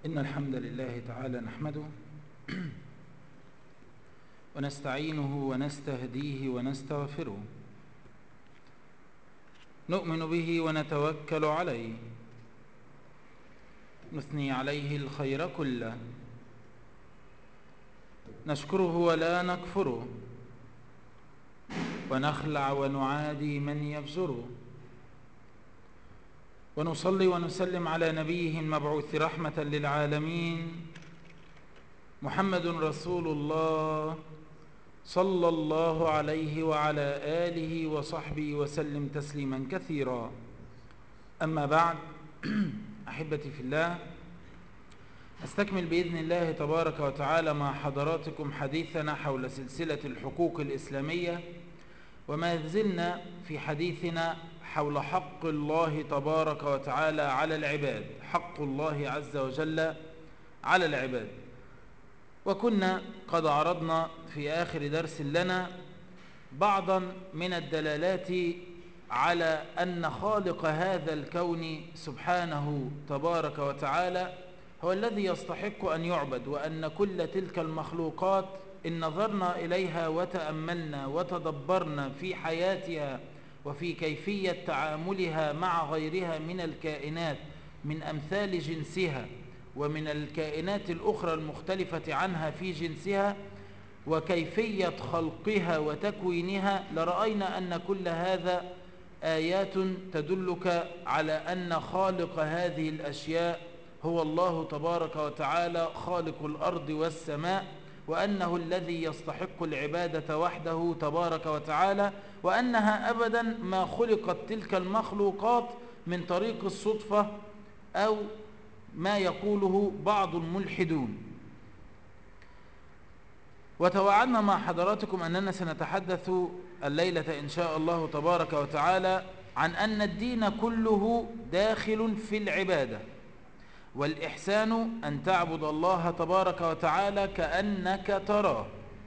إن الحمد لله تعالى نحمده ونستعينه ونستهديه ونستغفره نؤمن به ونتوكل عليه نثني عليه الخير كله نشكره ولا نكفره ونخلع ونعادي من يفجره ونصلي ونسلم على نبيه المبعوث رحمة للعالمين محمد رسول الله صلى الله عليه وعلى آله وصحبه وسلم تسليما كثيرا أما بعد أحبتي في الله أستكمل بإذن الله تبارك وتعالى مع حضراتكم حديثنا حول سلسلة الحقوق الإسلامية وما زلنا في حديثنا حول حق الله تبارك وتعالى على العباد حق الله عز وجل على العباد وكنا قد عرضنا في آخر درس لنا بعضا من الدلالات على أن خالق هذا الكون سبحانه تبارك وتعالى هو الذي يستحق أن يعبد وأن كل تلك المخلوقات إن نظرنا إليها وتأملنا وتدبرنا في حياتها وفي كيفية تعاملها مع غيرها من الكائنات من أمثال جنسها ومن الكائنات الأخرى المختلفة عنها في جنسها وكيفية خلقها وتكوينها لرأينا أن كل هذا آيات تدلك على أن خالق هذه الأشياء هو الله تبارك وتعالى خالق الأرض والسماء وأنه الذي يستحق العبادة وحده تبارك وتعالى وأنها أبدا ما خلقت تلك المخلوقات من طريق الصدفة أو ما يقوله بعض الملحدون وتوعدنا مع حضراتكم أننا سنتحدث الليلة إن شاء الله تبارك وتعالى عن أن الدين كله داخل في العبادة والإحسان أن تعبد الله تبارك وتعالى كأنك تراه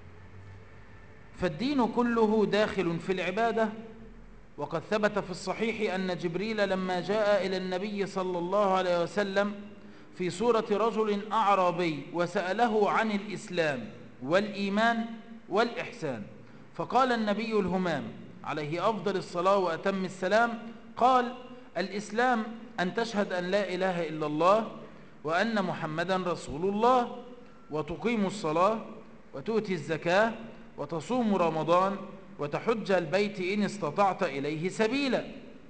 فالدين كله داخل في العبادة وقد ثبت في الصحيح أن جبريل لما جاء إلى النبي صلى الله عليه وسلم في صورة رجل أعرابي وسأله عن الإسلام والإيمان والإحسان فقال النبي الهمام عليه أفضل الصلاة وأتم السلام قال الإسلام أن تشهد أن لا إله إلا الله وأن محمدا رسول الله وتقيم الصلاة وتؤتي الزكاة وتصوم رمضان وتحج البيت إن استطعت إليه سبيلا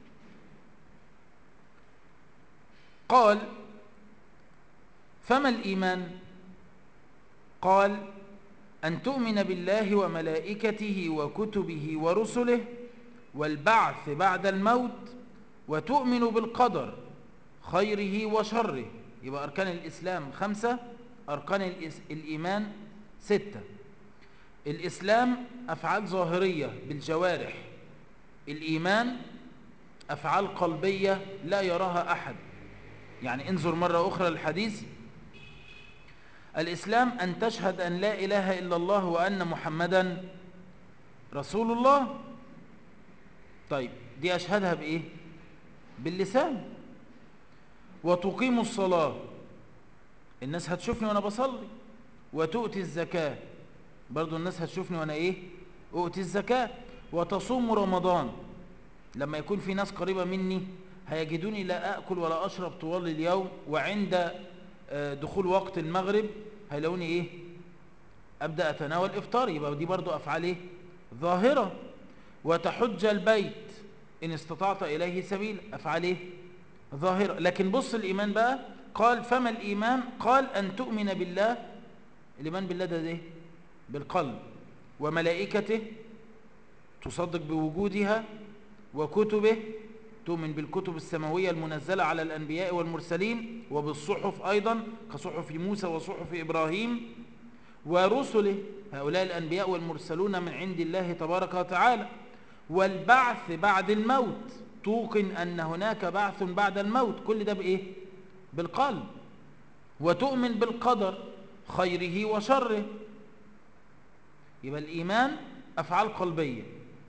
قال فما الإيمان قال أن تؤمن بالله وملائكته وكتبه ورسله والبعث بعد الموت وتؤمن بالقدر خيره وشره يبقى أركان الإسلام خمسة أركان الإيمان ستة الإسلام أفعال ظاهرية بالجوارح الإيمان أفعال قلبية لا يراها أحد يعني انظر مرة أخرى الحديث الإسلام أن تشهد أن لا إله إلا الله وأن محمدا رسول الله طيب دي أشهدها بإيه باللسان وتقيم الصلاة الناس هتشوفني وأنا بصلي وتؤتي الزكاة برضو الناس هتشوفني وأنا إيه أؤتي الزكاة وتصوم رمضان لما يكون في ناس قريبة مني هيجدوني لا أأكل ولا أشرب طوال اليوم وعند دخول وقت المغرب هيلاقوني إيه أبدأ أتناول إفطار يبقى دي برضو أفعال إيه ظاهرة وتحج البيت إن استطعت إليه سبيل أفعال إيه ظاهرة لكن بص الإيمان بقى قال فما الإيمان قال أن تؤمن بالله الإيمان بالله ده ده بالقلب وملائكته تصدق بوجودها وكتبه تؤمن بالكتب السماوية المنزلة على الأنبياء والمرسلين وبالصحف أيضا كصحف موسى وصحف إبراهيم ورسله هؤلاء الأنبياء والمرسلون من عند الله تبارك وتعالى والبعث بعد الموت توقن أن هناك بعث بعد الموت كل ده بإيه؟ بالقلب وتؤمن بالقدر خيره وشره يبقى الإيمان أفعال قلبية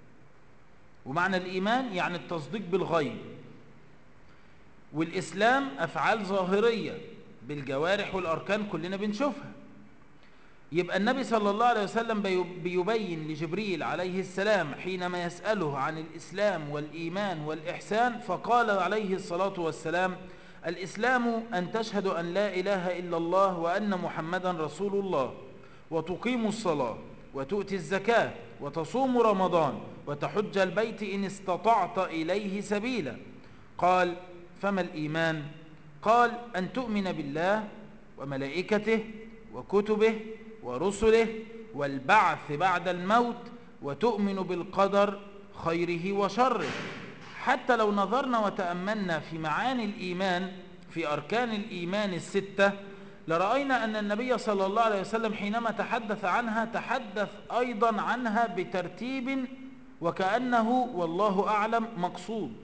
ومعنى الإيمان يعني التصديق بالغيب والإسلام أفعال ظاهرية بالجوارح والأركان كلنا بنشوفها يبقى النبي صلى الله عليه وسلم بيبين لجبريل عليه السلام حينما يسأله عن الإسلام والإيمان والإحسان فقال عليه الصلاة والسلام الإسلام أن تشهد أن لا إله إلا الله وأن محمدا رسول الله وتقيم الصلاة وتؤتي الزكاة وتصوم رمضان وتحج البيت إن استطعت إليه سبيلا قال فما الإيمان قال أن تؤمن بالله وملائكته وكتبه ورسله والبعث بعد الموت وتؤمن بالقدر خيره وشره حتى لو نظرنا وتأملنا في معاني الإيمان في أركان الإيمان الستة لرأينا أن النبي صلى الله عليه وسلم حينما تحدث عنها تحدث أيضا عنها بترتيب وكأنه والله أعلم مقصود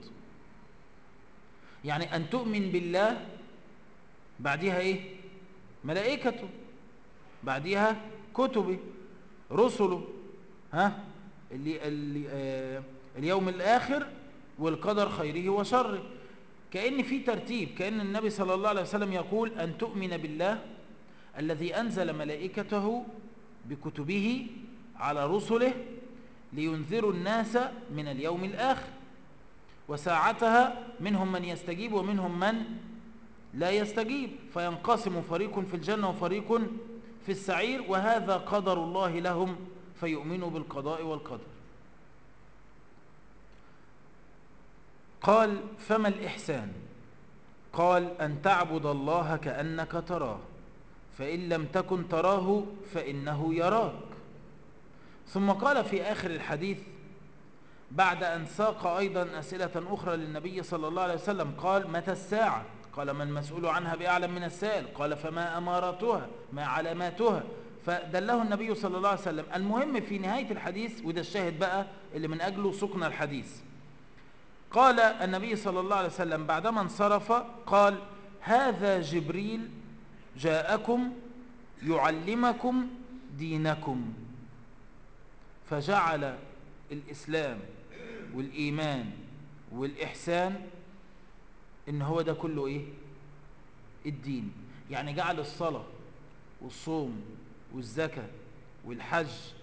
يعني أن تؤمن بالله بعدها إيه ملائكته بعدها كتبه رسله ها اللي, اللي آه اليوم الآخر والقدر خيره وشره كأن في ترتيب كأن النبي صلى الله عليه وسلم يقول أن تؤمن بالله الذي أنزل ملائكته بكتبه على رسله لينذروا الناس من اليوم الآخر وساعتها منهم من يستجيب ومنهم من لا يستجيب فينقسم فريق في الجنة وفريق في السعير وهذا قدر الله لهم فيؤمنوا بالقضاء والقدر قال فما الإحسان قال أن تعبد الله كأنك تراه فإن لم تكن تراه فإنه يراك ثم قال في آخر الحديث بعد أن ساق أيضا أسئلة أخرى للنبي صلى الله عليه وسلم قال متى الساعة قال ما المسؤول عنها بأعلم من السائل قال فما أماراتها ما علاماتها فدله النبي صلى الله عليه وسلم المهم في نهاية الحديث وده الشاهد بقى اللي من أجله سقنا الحديث قال النبي صلى الله عليه وسلم بعدما انصرف قال هذا جبريل جاءكم يعلمكم دينكم فجعل الإسلام والإيمان والإحسان إن هو ده كله إيه الدين يعني جعل الصلاة والصوم والزكاة والحج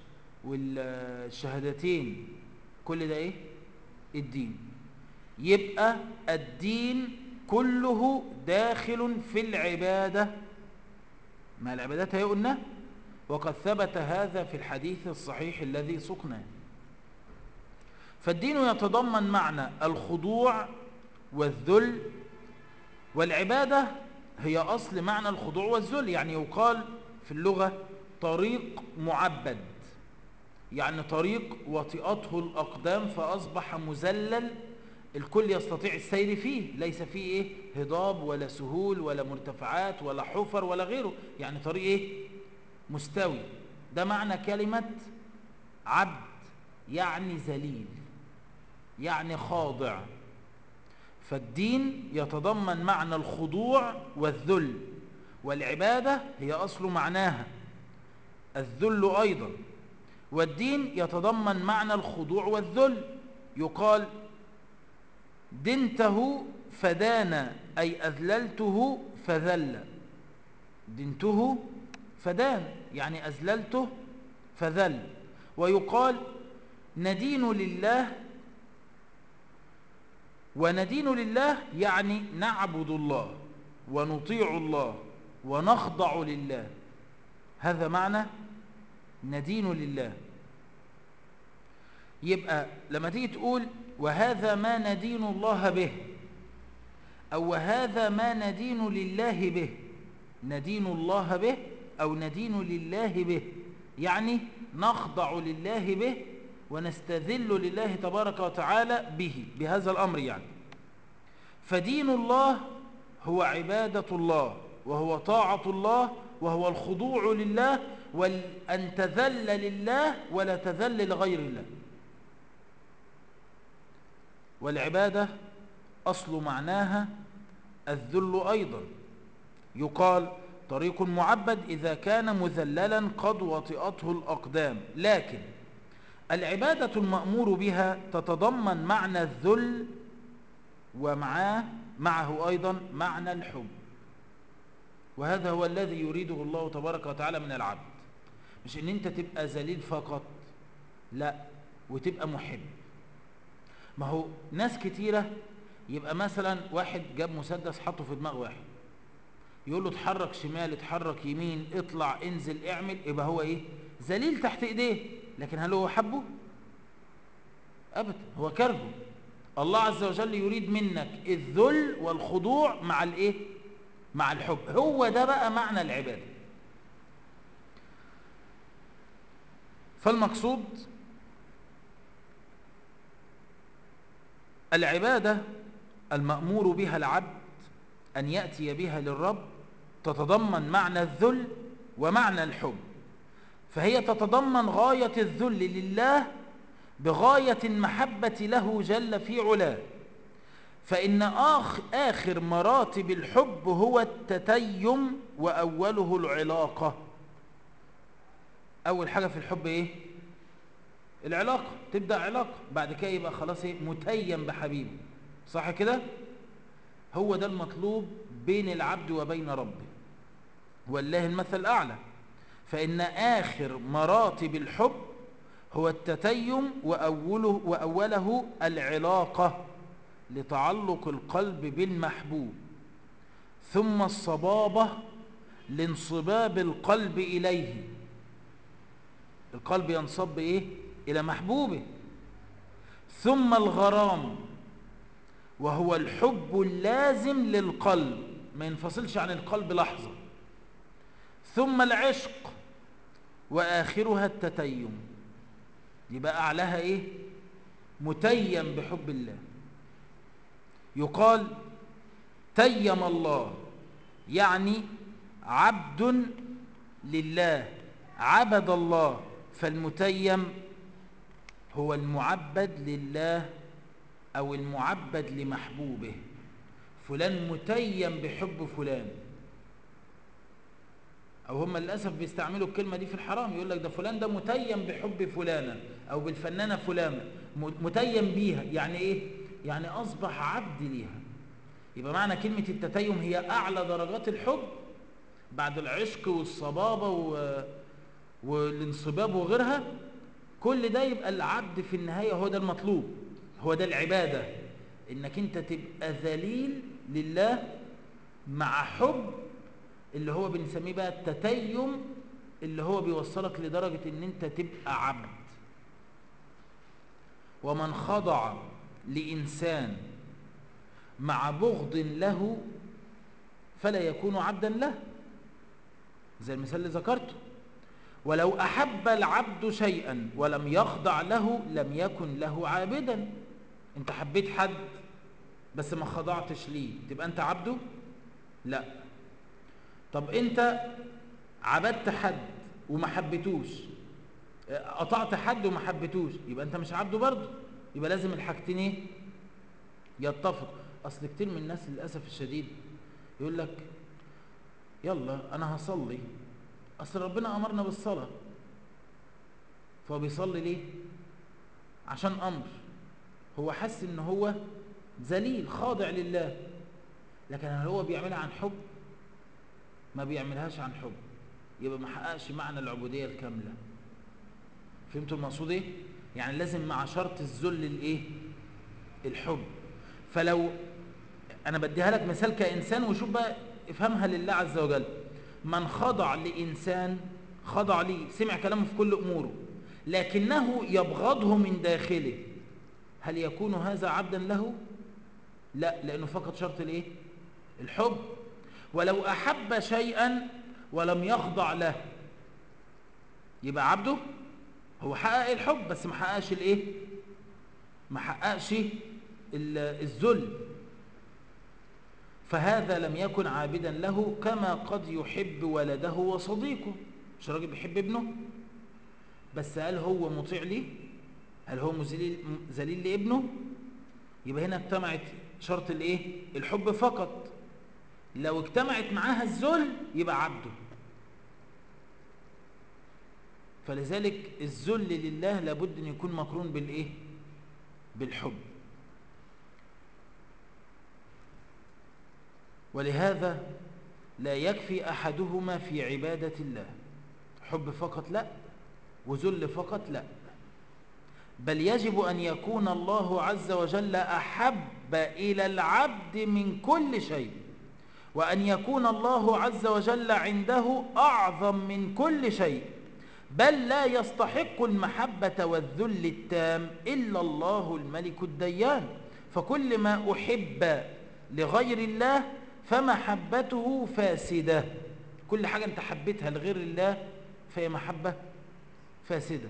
والشهادتين كل ده إيه الدين يبقى الدين كله داخل في العبادة ما العبادات هي قلنا وقد ثبت هذا في الحديث الصحيح الذي سقناه فالدين يتضمن معنى الخضوع والذل والعبادة هي أصل معنى الخضوع والذل يعني يقال في اللغة طريق معبد يعني طريق وطئته الأقدام فأصبح مزلل الكل يستطيع السير فيه ليس فيه إيه هضاب ولا سهول ولا مرتفعات ولا حفر ولا غيره يعني طريق إيه مستوي ده معنى كلمة عبد يعني ذليل يعني خاضع فالدين يتضمن معنى الخضوع والذل والعبادة هي أصل معناها الذل أيضا والدين يتضمن معنى الخضوع والذل يقال دنته فدان أي أذللته فذل دنته فدان يعني أذللته فذل ويقال ندين لله وندين لله يعني نعبد الله ونطيع الله ونخضع لله هذا معنى ندين لله يبقى لما تيجي تقول وهذا ما ندين الله به أو وهذا ما ندين لله به ندين الله به أو ندين لله به يعني نخضع لله به ونستذل لله تبارك وتعالى به بهذا الأمر يعني فدين الله هو عبادة الله وهو طاعة الله وهو الخضوع لله وأن تذل لله ولا تذل لغير الله والعبادة أصل معناها الذل أيضا يقال طريق معبد إذا كان مذللا قد وطئته الأقدام لكن العبادة المأمور بها تتضمن معنى الذل ومعاه معه أيضا معنى الحب وهذا هو الذي يريده الله تبارك وتعالى من العبد مش ان انت تبقى ذليل فقط لا وتبقى محب ما هو ناس كتيرة يبقى مثلا واحد جاب مسدس حطه في دماغ واحد يقول له اتحرك شمال اتحرك يمين اطلع انزل اعمل يبقى هو ايه ذليل تحت ايديه لكن هل هو حبه ابدا هو كرهه الله عز وجل يريد منك الذل والخضوع مع الايه مع الحب هو ده بقى معنى العباده فالمقصود العباده المامور بها العبد ان ياتي بها للرب تتضمن معنى الذل ومعنى الحب فهي تتضمن غايه الذل لله بغاية المحبة له جل في علاه فإن آخ آخر مراتب الحب هو التتيم وأوله العلاقة أول حاجة في الحب إيه؟ العلاقة تبدأ علاقة بعد كده يبقى خلاص إيه؟ متيم بحبيبه صح كده؟ هو ده المطلوب بين العبد وبين ربه والله المثل الأعلى فإن آخر مراتب الحب هو التتيم وأوله, وأوله العلاقة لتعلق القلب بالمحبوب ثم الصبابة لانصباب القلب إليه القلب ينصب إيه؟ إلى محبوبه ثم الغرام وهو الحب اللازم للقلب ما ينفصلش عن القلب لحظة ثم العشق وآخرها التتيم يبقى أعلاها إيه متيم بحب الله يقال تيم الله يعني عبد لله عبد الله فالمتيم هو المعبد لله أو المعبد لمحبوبه فلان متيم بحب فلان أو هم للأسف بيستعملوا الكلمة دي في الحرام يقول لك ده فلان ده متيم بحب فلانة أو بالفنانة فلانة متيم بيها يعني إيه؟ يعني أصبح عبد ليها يبقى معنى كلمة التتيم هي أعلى درجات الحب بعد العشق والصبابة و... والانصباب وغيرها كل ده يبقى العبد في النهاية هو ده المطلوب هو ده العبادة انك انت تبقى ذليل لله مع حب اللي هو بنسميه بقى التتيم اللي هو بيوصلك لدرجة ان انت تبقى عبد ومن خضع لإنسان مع بغض له فلا يكون عبدا له زي المثال اللي ذكرته ولو أحب العبد شيئا ولم يخضع له لم يكن له عابدا انت حبيت حد بس ما خضعتش ليه تبقى انت عبده لا طب انت عبدت حد وما حبيتوش قطعت حد وما حبيتوش يبقى انت مش عبده برضه يبقى لازم الحاجتين ايه يتفق اصل كتير من الناس للاسف الشديد يقول لك يلا انا هصلي اصل ربنا امرنا بالصلاه فهو بيصلي ليه عشان امر هو حس ان هو ذليل خاضع لله لكن هل هو بيعملها عن حب ما بيعملهاش عن حب يبقى ما حققش معنى العبوديه الكامله فهمتوا المقصود ايه يعني لازم مع شرط الذل الايه الحب فلو انا بديها لك مثال كانسان وشوف بقى افهمها لله عز وجل من خضع لانسان خضع ليه سمع كلامه في كل اموره لكنه يبغضه من داخله هل يكون هذا عبدا له لا لانه فقط شرط الايه الحب ولو احب شيئا ولم يخضع له يبقى عبده هو حقق الحب بس ما حققش الايه ما حققش الذل فهذا لم يكن عابدا له كما قد يحب ولده وصديقه مش راجل بيحب ابنه بس هل هو مطيع ليه هل هو ذليل لابنه يبقى هنا اجتمعت شرط الايه الحب فقط لو اجتمعت معاها الذل يبقى عبده فلذلك الذل لله لابد ان يكون مقرون بالايه بالحب ولهذا لا يكفي أحدهما في عبادة الله حب فقط لا وذل فقط لا بل يجب أن يكون الله عز وجل أحب إلى العبد من كل شيء وأن يكون الله عز وجل عنده أعظم من كل شيء بل لا يستحق المحبة والذل التام إلا الله الملك الديان فكل ما أحب لغير الله فمحبته فاسدة كل حاجة أنت حبيتها لغير الله فهي محبة فاسدة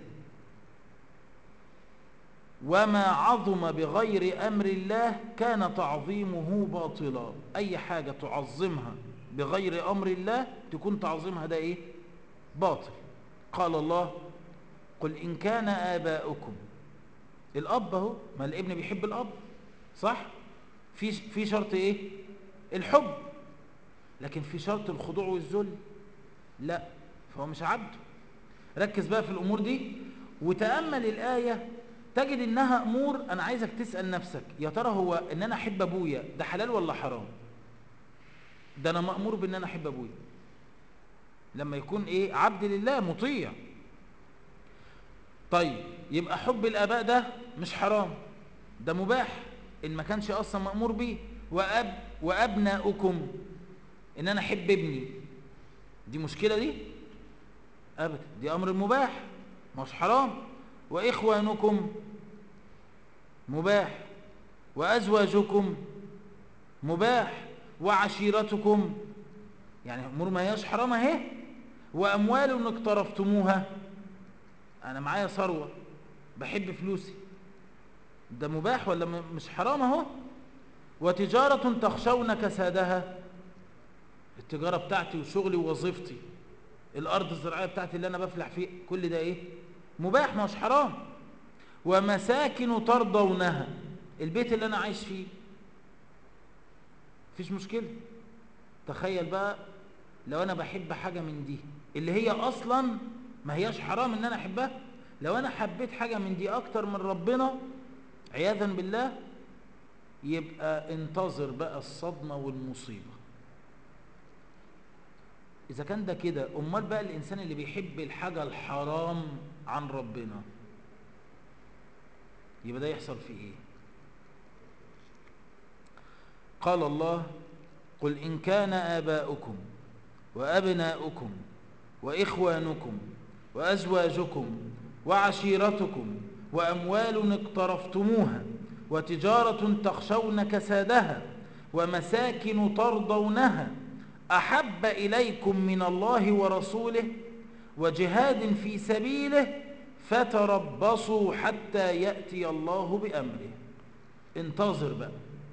وما عظم بغير أمر الله كان تعظيمه باطلا أي حاجة تعظمها بغير أمر الله تكون تعظيمها ده إيه باطل قال الله قل إن كان آباؤكم الأب اهو ما الابن بيحب الأب صح في في شرط إيه الحب لكن في شرط الخضوع والذل لا فهو مش عبده ركز بقى في الأمور دي وتأمل الآية تجد إنها أمور أنا عايزك تسأل نفسك يا ترى هو إن أنا أحب أبويا ده حلال ولا حرام ده أنا مأمور بإن أنا أحب أبويا لما يكون إيه عبد لله مطيع طيب يبقى حب الآباء ده مش حرام ده مباح إن ما كانش أصلا مأمور بيه وأب وأبناؤكم إن أنا أحب ابني دي مشكلة دي أبدا دي أمر مباح مش حرام وإخوانكم مباح وأزواجكم مباح وعشيرتكم يعني أمور ما هياش حرام اهي وأموال اقترفتموها أنا معايا ثروة بحب فلوسي ده مباح ولا مش حرام اهو وتجارة تخشون كسادها التجارة بتاعتي وشغلي ووظيفتي الأرض الزراعية بتاعتي اللي أنا بفلح فيه كل ده إيه مباح مش حرام ومساكن ترضونها البيت اللي أنا عايش فيه مفيش مشكلة تخيل بقى لو أنا بحب حاجة من دي اللي هي أصلا ما هياش حرام إن أنا أحبها لو أنا حبيت حاجة من دي أكتر من ربنا عياذا بالله يبقى انتظر بقى الصدمة والمصيبة إذا كان ده كده أمال بقى الإنسان اللي بيحب الحاجة الحرام عن ربنا يبقى ده يحصل فيه إيه قال الله قل إن كان آباؤكم وأبناؤكم وإخوانكم وأزواجكم وعشيرتكم وأموال اقترفتموها وتجارة تخشون كسادها ومساكن ترضونها أحب إليكم من الله ورسوله وجهاد في سبيله فتربصوا حتى يأتي الله بأمره انتظر بقى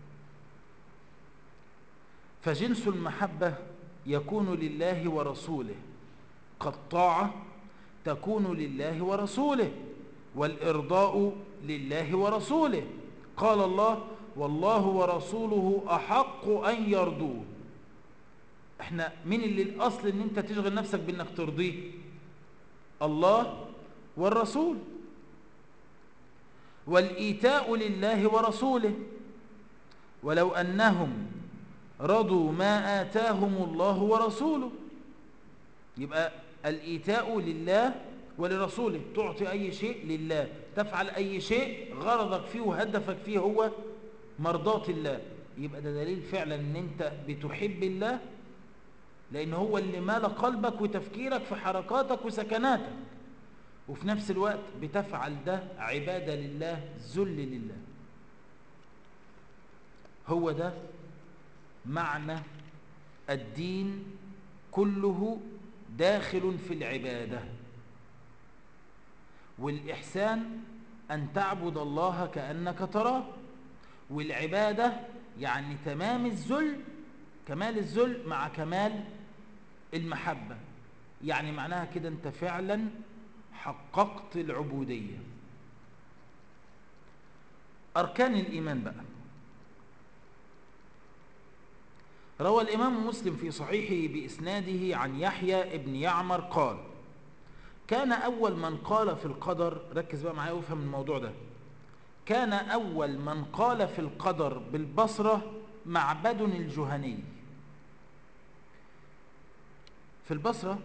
فجنس المحبة يكون لله ورسوله كالطاعة تكون لله ورسوله والإرضاء لله ورسوله قال الله والله ورسوله أحق أن يرضوه احنا مين اللي الأصل ان انت تشغل نفسك بانك ترضيه الله والرسول والإيتاء لله ورسوله ولو أنهم رضوا ما آتاهم الله ورسوله يبقى الإيتاء لله ولرسوله تعطي أي شيء لله تفعل أي شيء غرضك فيه وهدفك فيه هو مرضاة الله يبقى ده دليل فعلا ان انت بتحب الله لان هو اللي مال قلبك وتفكيرك في حركاتك وسكناتك وفي نفس الوقت بتفعل ده عبادة لله ذل لله هو ده معنى الدين كله داخل في العبادة والإحسان أن تعبد الله كأنك تراه والعبادة يعني تمام الذل كمال الذل مع كمال المحبة يعني معناها كده أنت فعلا حققت العبودية أركان الإيمان بقى روى الإمام مسلم في صحيحه بإسناده عن يحيى ابن يعمر قال كان أول من قال في القدر ركز بقى معايا وافهم الموضوع ده كان أول من قال في القدر بالبصرة معبد الجهني في البصرة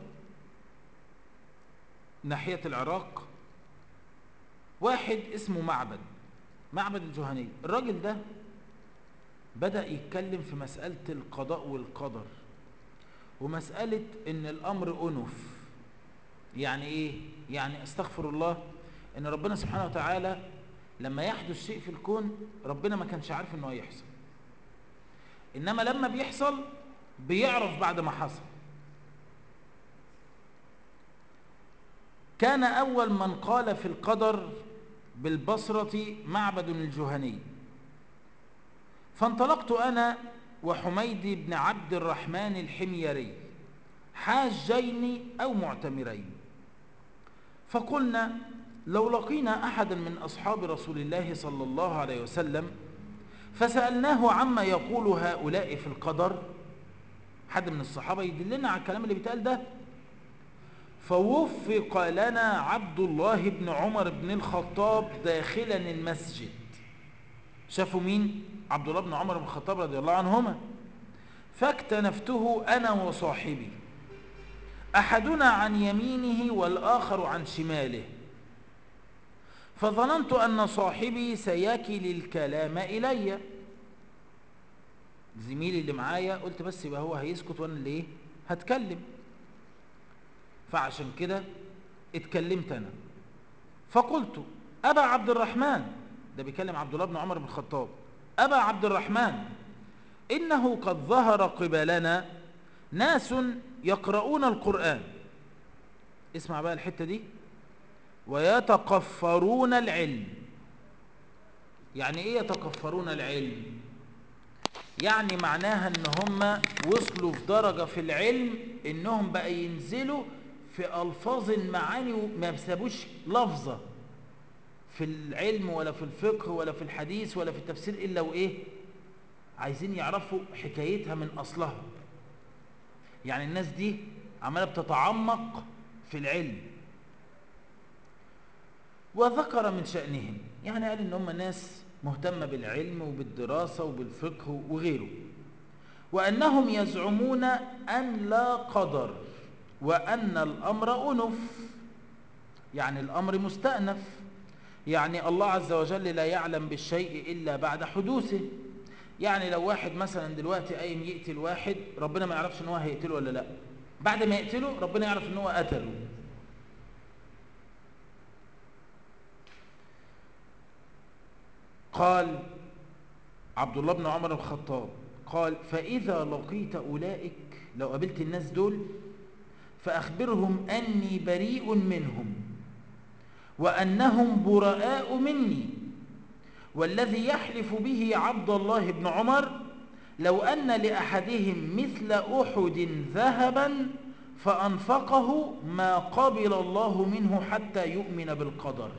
ناحية العراق واحد اسمه معبد معبد الجهني الراجل ده بدأ يتكلم في مسألة القضاء والقدر ومسألة ان الامر انف يعني ايه يعني استغفر الله ان ربنا سبحانه وتعالى لما يحدث شيء في الكون ربنا ما كانش عارف انه هيحصل انما لما بيحصل بيعرف بعد ما حصل كان اول من قال في القدر بالبصرة معبد الجهني فانطلقت انا وحميد بن عبد الرحمن الحميري حاجين او معتمرين فقلنا لو لقينا احدا من اصحاب رسول الله صلى الله عليه وسلم فسالناه عما يقول هؤلاء في القدر حد من الصحابه يدلنا على الكلام اللي بيتقال ده فوفق لنا عبد الله بن عمر بن الخطاب داخلا المسجد شافوا مين عبد الله بن عمر بن الخطاب رضي الله عنهما فاكتنفته انا وصاحبي احدنا عن يمينه والاخر عن شماله فظننت ان صاحبي سيكل الكلام الي زميلي اللي معايا قلت بس يبقى هو هيسكت وانا اللي ايه هتكلم فعشان كده اتكلمت انا فقلت ابا عبد الرحمن ده بيكلم عبد الله بن عمر بن الخطاب ابا عبد الرحمن انه قد ظهر قبلنا ناس يقرؤون القرآن اسمع بقى الحتة دي ويتقفرون العلم يعني ايه يتقفرون العلم يعني معناها ان هم وصلوا في درجة في العلم انهم بقى ينزلوا في الفاظ المعاني وما بسابوش لفظة في العلم ولا في الفقه ولا في الحديث ولا في التفسير الا وايه عايزين يعرفوا حكايتها من اصلها يعني الناس دي عماله بتتعمق في العلم وذكر من شأنهم يعني قال ان هم ناس مهتمة بالعلم وبالدراسة وبالفقه وغيره وأنهم يزعمون أن لا قدر وأن الأمر أنف يعني الأمر مستأنف يعني الله عز وجل لا يعلم بالشيء إلا بعد حدوثه يعني لو واحد مثلا دلوقتي قايم يقتل واحد ربنا ما يعرفش ان هو هيقتله ولا لا بعد ما يقتله ربنا يعرف ان هو قتله قال عبد الله بن عمر الخطاب قال فإذا لقيت أولئك لو قابلت الناس دول فأخبرهم أني بريء منهم وأنهم براء مني والذي يحلف به عبد الله بن عمر لو أن لأحدهم مثل أحد ذهبا فأنفقه ما قبل الله منه حتى يؤمن بالقدر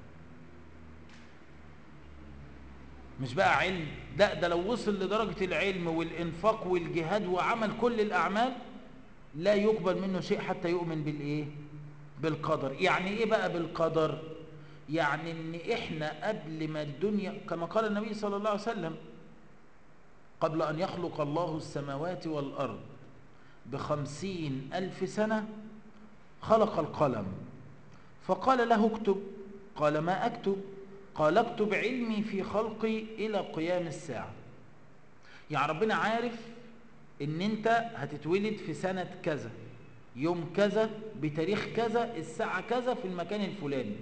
مش بقى علم ده ده لو وصل لدرجة العلم والإنفاق والجهاد وعمل كل الأعمال لا يقبل منه شيء حتى يؤمن بالإيه بالقدر يعني إيه بقى بالقدر يعني ان احنا قبل ما الدنيا كما قال النبي صلى الله عليه وسلم قبل ان يخلق الله السماوات والارض بخمسين الف سنة خلق القلم فقال له اكتب قال ما اكتب قال اكتب علمي في خلقي الى قيام الساعة يعني ربنا عارف ان انت هتتولد في سنة كذا يوم كذا بتاريخ كذا الساعة كذا في المكان الفلاني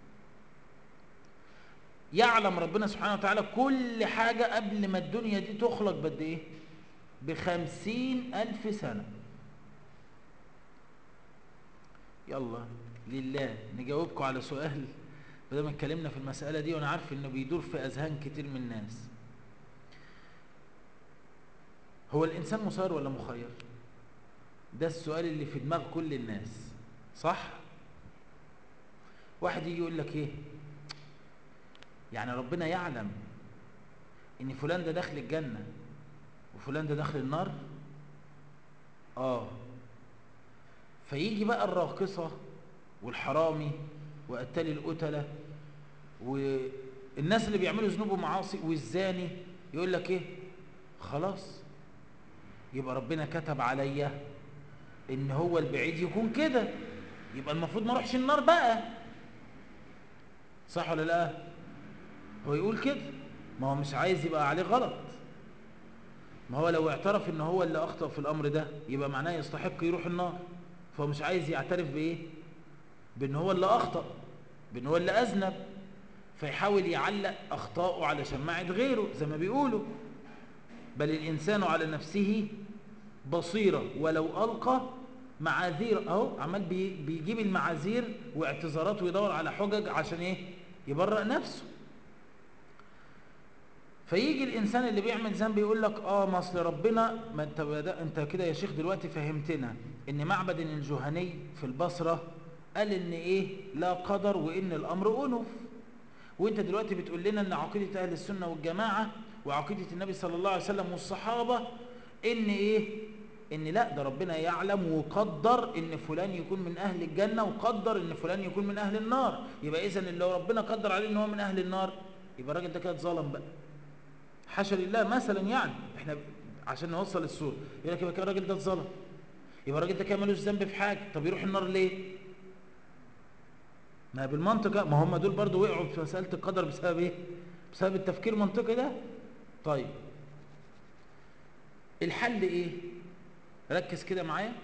يعلم ربنا سبحانه وتعالى كل حاجة قبل ما الدنيا دي تخلق بد ايه بخمسين ألف سنة يلا لله نجاوبكم على سؤال بدل ما اتكلمنا في المسألة دي وانا عارف انه بيدور في اذهان كتير من الناس هو الانسان مسير ولا مخير ده السؤال اللي في دماغ كل الناس صح واحد يجي يقول لك ايه يعني ربنا يعلم ان فلان ده داخل الجنة وفلان ده داخل النار اه فيجي بقى الراقصة والحرامي وقتال القتلة والناس اللي بيعملوا ذنوب ومعاصي والزاني يقول لك ايه خلاص يبقى ربنا كتب عليا ان هو البعيد يكون كده يبقى المفروض ما اروحش النار بقى صح ولا لا هو يقول كده ما هو مش عايز يبقى عليه غلط ما هو لو اعترف ان هو اللي اخطأ في الامر ده يبقى معناه يستحق يروح النار فهو مش عايز يعترف بايه بان هو اللي اخطأ بان هو اللي اذنب فيحاول يعلق اخطاؤه على شماعة غيره زي ما بيقولوا بل الانسان على نفسه بصيرة ولو القى معاذير اهو عمال بيجيب المعاذير واعتذارات ويدور على حجج عشان ايه يبرأ نفسه فيجي الانسان اللي بيعمل ذنب يقول لك اه ما اصل ربنا ما انت بدا انت كده يا شيخ دلوقتي فهمتنا ان معبد الجهني في البصره قال ان ايه لا قدر وان الامر انف وانت دلوقتي بتقول لنا ان عقيده اهل السنه والجماعه وعقيده النبي صلى الله عليه وسلم والصحابه ان ايه ان لا ده ربنا يعلم وقدر ان فلان يكون من اهل الجنه وقدر ان فلان يكون من اهل النار يبقى اذا لو ربنا قدر عليه ان هو من اهل النار يبقى الراجل ده كده اتظلم بقى حاشا لله مثلا يعني احنا عشان نوصل الصوره يقول لك يبقى الراجل ده اتظلم يبقى الراجل ده كده ملوش ذنب في حاجه طب يروح النار ليه ما بالمنطق ما هم دول برضو وقعوا في مساله القدر بسبب ايه بسبب التفكير المنطقي ده طيب الحل ايه ركز كده معايا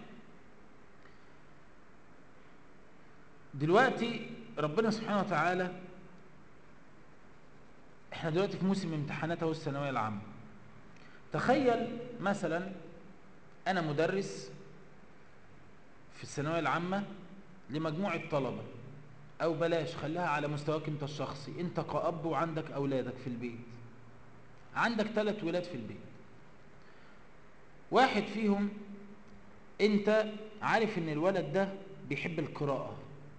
دلوقتي ربنا سبحانه وتعالى احنا دلوقتي في موسم امتحانات اهو الثانويه العامه تخيل مثلا انا مدرس في الثانويه العامه لمجموعه طلبه او بلاش خليها على مستواك انت الشخصي انت كأب وعندك اولادك في البيت عندك ثلاث ولاد في البيت واحد فيهم انت عارف ان الولد ده بيحب القراءه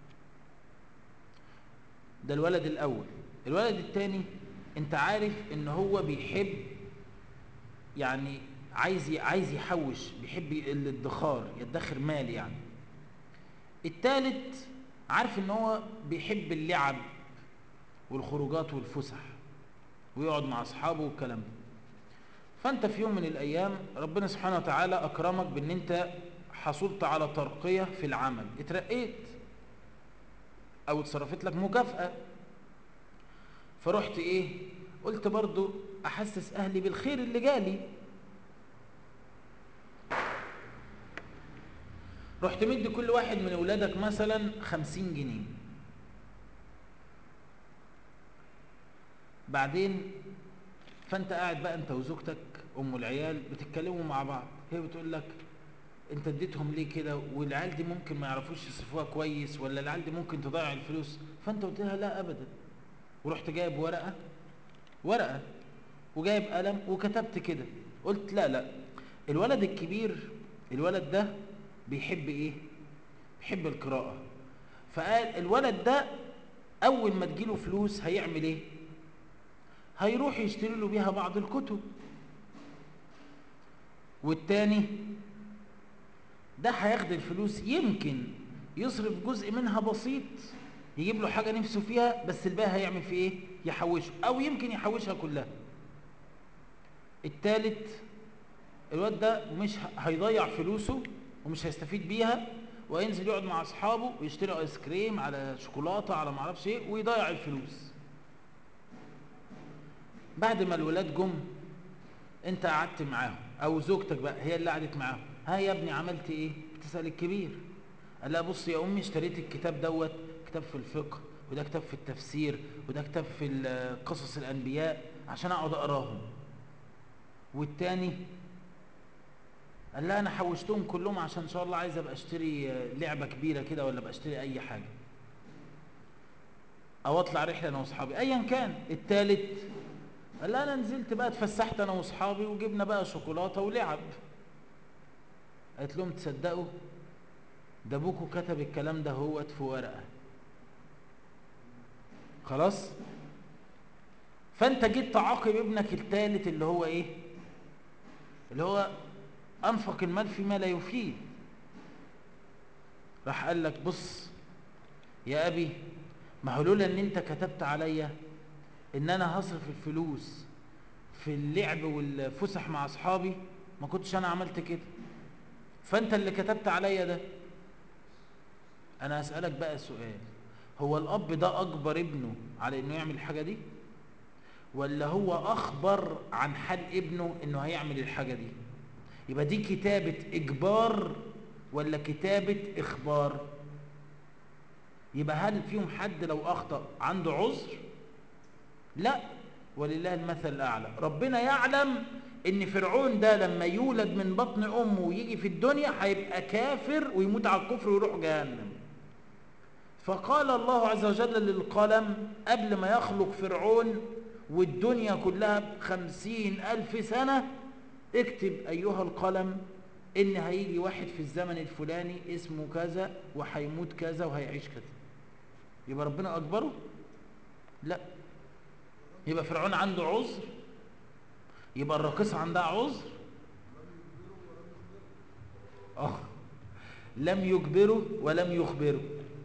ده الولد الاول الولد الثاني انت عارف ان هو بيحب يعني عايز عايز يحوش بيحب الادخار يدخر مال يعني الثالث عارف ان هو بيحب اللعب والخروجات والفسح ويقعد مع اصحابه والكلام ده فانت في يوم من الايام ربنا سبحانه وتعالى اكرمك بان انت حصلت على ترقية في العمل اترقيت او اتصرفت لك مكافأة فرحت ايه قلت برضو احسس اهلي بالخير اللي جالي رحت مدي كل واحد من اولادك مثلا خمسين جنيه بعدين فانت قاعد بقى انت وزوجتك ام العيال بتتكلموا مع بعض هي بتقول لك انت اديتهم ليه كده والعيال دي ممكن ما يعرفوش يصرفوها كويس ولا العيال دي ممكن تضيع الفلوس فانت قلت لها لا ابدا ورحت جايب ورقه ورقه وجايب قلم وكتبت كده قلت لا لا الولد الكبير الولد ده بيحب ايه بيحب القراءه فقال الولد ده اول ما تجيله فلوس هيعمل ايه هيروح يشتري له بيها بعض الكتب والتاني ده هياخد الفلوس يمكن يصرف جزء منها بسيط يجيب له حاجة نفسه فيها بس الباقي هيعمل فيه ايه يحوشه او يمكن يحوشها كلها التالت الواد ده مش هيضيع فلوسه ومش هيستفيد بيها وينزل يقعد مع اصحابه ويشتري ايس كريم على شوكولاته على معرفش ايه ويضيع الفلوس بعد ما الولاد جم انت قعدت معاهم او زوجتك بقى هي اللي قعدت معاهم ها يا ابني عملت ايه بتسال الكبير قال لها بص يا امي اشتريت الكتاب دوت كتاب في الفقه وده كتاب في التفسير وده كتاب في قصص الانبياء عشان اقعد اقراهم والتاني قال لها انا حوشتهم كلهم عشان ان شاء الله عايز ابقى اشتري لعبه كبيره كده ولا ابقى اشتري اي حاجه او اطلع رحله انا واصحابي ايا كان التالت قال لها انا نزلت بقى اتفسحت انا واصحابي وجبنا بقى شوكولاته ولعب قالت لهم تصدقوا ده ابوكوا كتب الكلام ده هوت في ورقه خلاص فانت جيت تعاقب ابنك الثالث اللي هو ايه اللي هو انفق المال فيما لا يفيد راح قال لك بص يا ابي ما هو لولا ان انت كتبت عليا ان انا هصرف الفلوس في اللعب والفسح مع اصحابي ما كنتش انا عملت كده فانت اللي كتبت عليا ده انا اسألك بقى سؤال هو الاب ده اجبر ابنه على انه يعمل الحاجة دي ولا هو اخبر عن حال ابنه انه هيعمل الحاجة دي يبقى دي كتابة اجبار ولا كتابة اخبار يبقى هل فيهم حد لو اخطأ عنده عذر لا ولله المثل الاعلى ربنا يعلم ان فرعون ده لما يولد من بطن امه ويجي في الدنيا هيبقى كافر ويموت على الكفر ويروح جهنم فقال الله عز وجل للقلم قبل ما يخلق فرعون والدنيا كلها بخمسين ألف سنة اكتب أيها القلم إن هيجي واحد في الزمن الفلاني اسمه كذا وهيموت كذا وهيعيش كذا يبقى ربنا أكبره؟ لا يبقى فرعون عنده عذر يبقى الراقصة عندها عذر اه لم يجبره ولم يخبره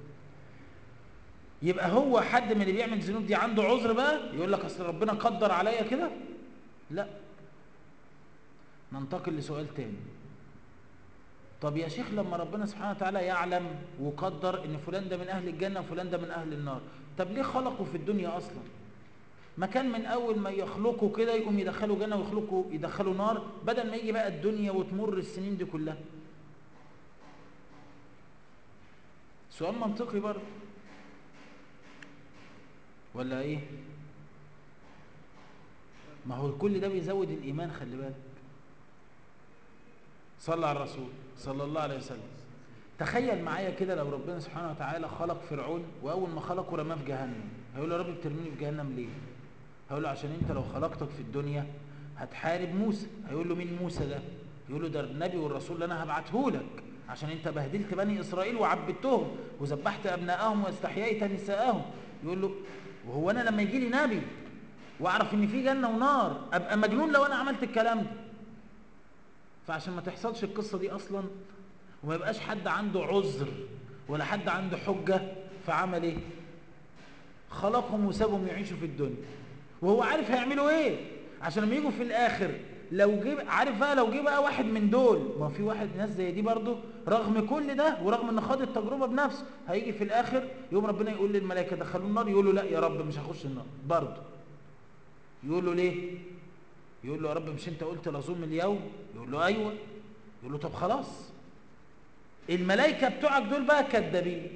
يبقى هو حد من اللي بيعمل ذنوب دي عنده عذر بقى يقول لك اصل ربنا قدر عليا كده لا ننتقل لسؤال تاني طب يا شيخ لما ربنا سبحانه وتعالى يعلم وقدر ان فلان ده من اهل الجنه وفلان ده من اهل النار طب ليه خلقه في الدنيا اصلا ما كان من اول ما يخلقوا كده يقوم يدخلوا جنه ويخلقوا يدخلوا نار بدل ما يجي بقى الدنيا وتمر السنين دي كلها سؤال منطقي برضه ولا ايه ما هو كل ده بيزود الايمان خلي بالك صلى على الرسول صلى الله عليه وسلم تخيل معايا كده لو ربنا سبحانه وتعالى خلق فرعون واول ما خلقه رماه في جهنم هيقول له يا رب بترميني في جهنم ليه هيقول له عشان انت لو خلقتك في الدنيا هتحارب موسى هيقول له مين موسى ده يقول له ده النبي والرسول اللي انا هبعته لك عشان انت بهدلت بني اسرائيل وعبدتهم وذبحت ابنائهم واستحييت نساءهم يقول له وهو انا لما يجي لي نبي واعرف ان في جنه ونار ابقى مجنون لو انا عملت الكلام ده فعشان ما تحصلش القصه دي اصلا وما يبقاش حد عنده عذر ولا حد عنده حجه فعمل ايه خلقهم وسابهم يعيشوا في الدنيا وهو عارف هيعملوا ايه عشان لما يجوا في الاخر لو جيب عارف بقى لو جه بقى واحد من دول ما في واحد ناس زي دي برضه رغم كل ده ورغم ان خاض التجربه بنفسه هيجي في الاخر يوم ربنا يقول للملائكه دخلوا النار يقول له لا يا رب مش هخش النار برضه يقول له ليه يقول له يا رب مش انت قلت لظلم اليوم يقول له ايوه يقول له طب خلاص الملائكه بتوعك دول بقى كدابين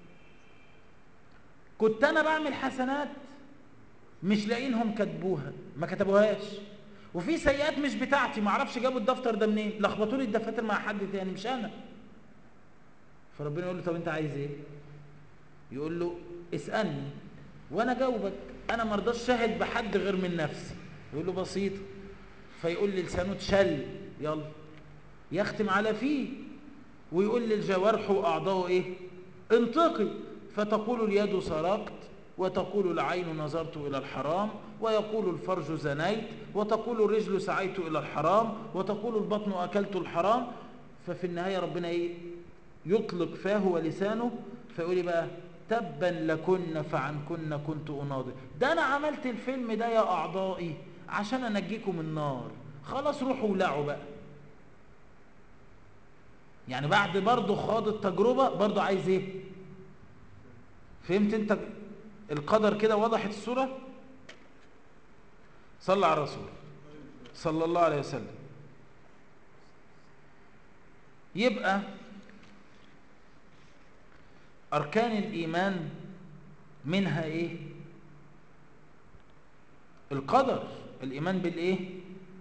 كنت انا بعمل حسنات مش لاقينهم كتبوها ما كتبوهاش وفي سيئات مش بتاعتي ما اعرفش جابوا الدفتر ده منين لخبطوا لي الدفاتر مع حد تاني مش انا فربنا يقول له طب انت عايز ايه يقول له اسالني وانا جاوبك انا ما رضاش شاهد بحد غير من نفسي يقول له بسيط فيقول لي لسانه اتشل يلا يختم على فيه ويقول للجوارح واعضائه ايه انطقي فتقول اليد سرقت وتقول العين نظرت إلى الحرام ويقول الفرج زنيت وتقول الرجل سعيت إلى الحرام وتقول البطن أكلت الحرام ففي النهاية ربنا إيه يطلق فاه ولسانه فيقول لي بقى تبا لكن فعنكن كنت أناضل ده أنا عملت الفيلم ده يا أعضائي عشان أنجيكم من النار خلاص روحوا ولعوا بقى يعني بعد برضه خاض التجربة برضه عايز ايه فهمت انت القدر كده وضحت الصورة صلى على الرسول صلى الله عليه وسلم يبقى أركان الإيمان منها إيه القدر الإيمان بالإيه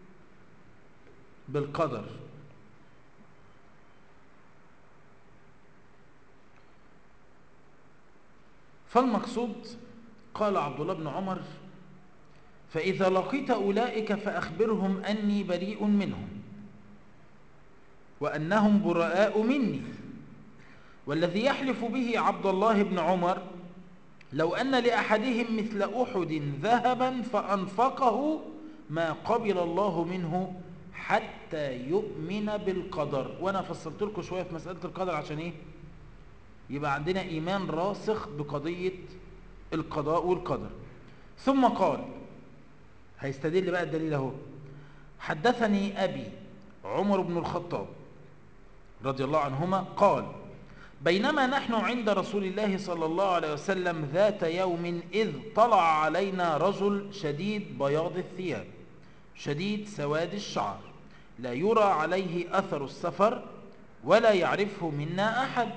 بالقدر فالمقصود قال عبد الله بن عمر فإذا لقيت أولئك فأخبرهم أني بريء منهم وأنهم براء مني والذي يحلف به عبد الله بن عمر لو أن لأحدهم مثل أحد ذهبا فأنفقه ما قبل الله منه حتى يؤمن بالقدر وأنا فصلت لكم شوية في مسألة القدر عشان إيه يبقى عندنا إيمان راسخ بقضية القضاء والقدر ثم قال هيستدل بقى الدليل اهو حدثني أبي عمر بن الخطاب رضي الله عنهما قال بينما نحن عند رسول الله صلى الله عليه وسلم ذات يوم إذ طلع علينا رجل شديد بياض الثياب شديد سواد الشعر لا يرى عليه أثر السفر ولا يعرفه منا أحد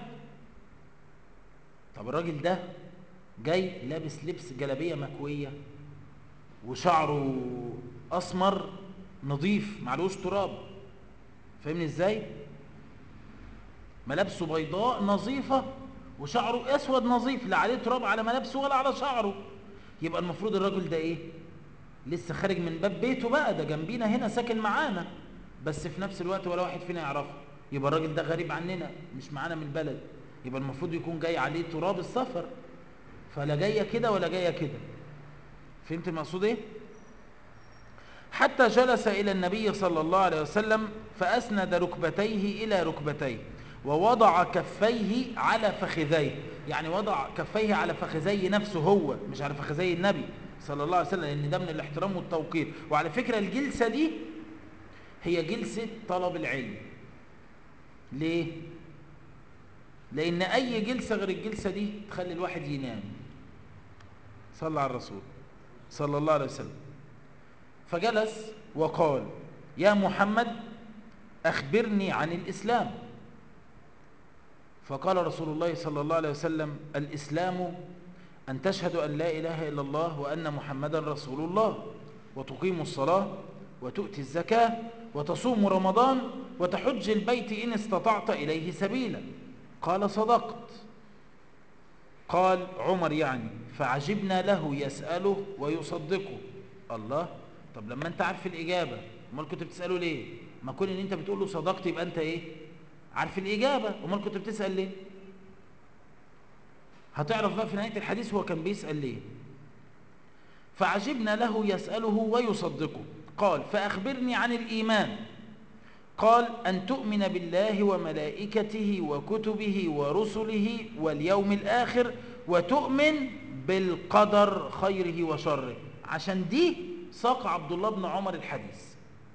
طب الراجل ده جاي لابس لبس جلابية مكوية وشعره أسمر نظيف معلوش تراب فاهمني ازاي ملابسه بيضاء نظيفة وشعره اسود نظيف لا عليه تراب على ملابسه ولا على شعره يبقى المفروض الراجل ده ايه لسه خارج من باب بيته بقى ده جنبينا هنا ساكن معانا بس في نفس الوقت ولا واحد فينا يعرفه يبقى الراجل ده غريب عننا مش معانا من البلد يبقى المفروض يكون جاي عليه تراب السفر فلا جايه كده ولا جايه كده فهمت المقصود ايه حتى جلس الى النبي صلى الله عليه وسلم فاسند ركبتيه الى ركبتيه ووضع كفيه على فخذيه يعني وضع كفيه على فخذي نفسه هو مش على فخذي النبي صلى الله عليه وسلم لان ده من الاحترام والتوقير وعلى فكره الجلسه دي هي جلسه طلب العلم ليه لان اي جلسه غير الجلسه دي تخلي الواحد ينام صلى على الرسول صلى الله عليه وسلم فجلس وقال يا محمد اخبرني عن الاسلام فقال رسول الله صلى الله عليه وسلم الاسلام ان تشهد ان لا اله الا الله وان محمدا رسول الله وتقيم الصلاه وتؤتي الزكاه وتصوم رمضان وتحج البيت ان استطعت اليه سبيلا قال صدقت قال عمر يعني فعجبنا له يسأله ويصدقه الله طب لما انت عارف الإجابة امال كنت بتسأله ليه ما كون ان انت بتقول له صدقت يبقى انت ايه عارف الإجابة امال كنت بتسأل ليه هتعرف بقى في نهاية الحديث هو كان بيسأل ليه فعجبنا له يسأله ويصدقه قال فأخبرني عن الإيمان قال أن تؤمن بالله وملائكته وكتبه ورسله واليوم الآخر وتؤمن بالقدر خيره وشره عشان دي ساق عبد الله بن عمر الحديث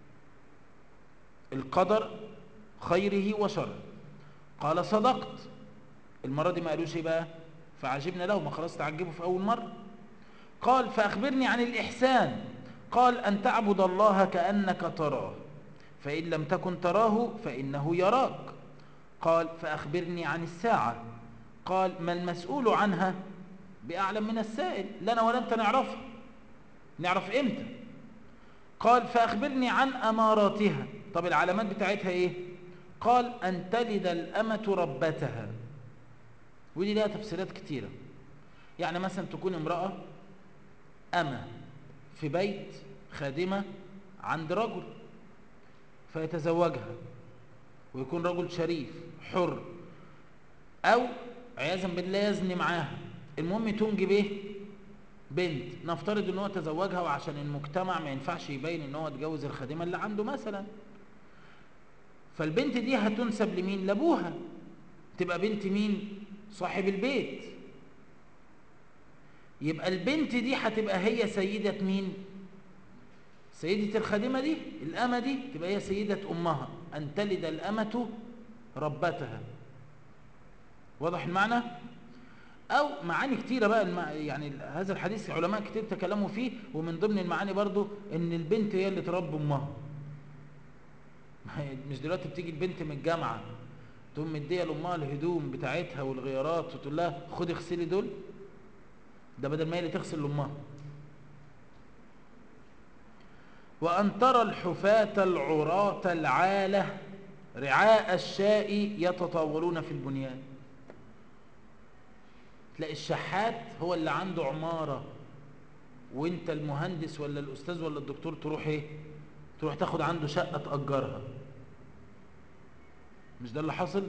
القدر خيره وشره قال صدقت المرة دي ما قالوش ايه بقى فعجبنا له ما خلاص تعجبوا في أول مرة قال فأخبرني عن الإحسان قال أن تعبد الله كأنك تراه فإن لم تكن تراه فإنه يراك قال فأخبرني عن الساعة قال ما المسؤول عنها بأعلم من السائل لنا ولا أنت نعرفها نعرف إمتى قال فأخبرني عن أماراتها طب العلامات بتاعتها إيه قال أن تلد الأمة ربتها ودي لها تفسيرات كتيرة يعني مثلا تكون امرأة أمة في بيت خادمة عند رجل فيتزوجها ويكون رجل شريف حر او عياذا بالله يزني معاها المهم تنجب ايه بنت نفترض ان هو تزوجها وعشان المجتمع ما ينفعش يبين ان هو اتجوز الخادمه اللي عنده مثلا فالبنت دي هتنسب لمين لابوها تبقى بنت مين صاحب البيت يبقى البنت دي هتبقى هي سيده مين سيدة الخادمة دي الأمة دي تبقى هي سيدة أمها أن تلد الأمة ربتها واضح المعنى؟ أو معاني كتيرة بقى الم... يعني هذا الحديث علماء كتير تكلموا فيه ومن ضمن المعاني برضو أن البنت هي اللي تربي أمها مش دلوقتي بتيجي البنت من الجامعة تقوم مدية لأمها الهدوم بتاعتها والغيارات وتقول لها خدي اغسلي دول ده بدل ما هي اللي تغسل لأمها وأن ترى الحفاة العراة العالة رعاء الشاء يتطاولون في البنيان تلاقي الشحات هو اللي عنده عمارة وانت المهندس ولا الأستاذ ولا الدكتور تروح ايه تروح تاخد عنده شقة تأجرها مش ده اللي حصل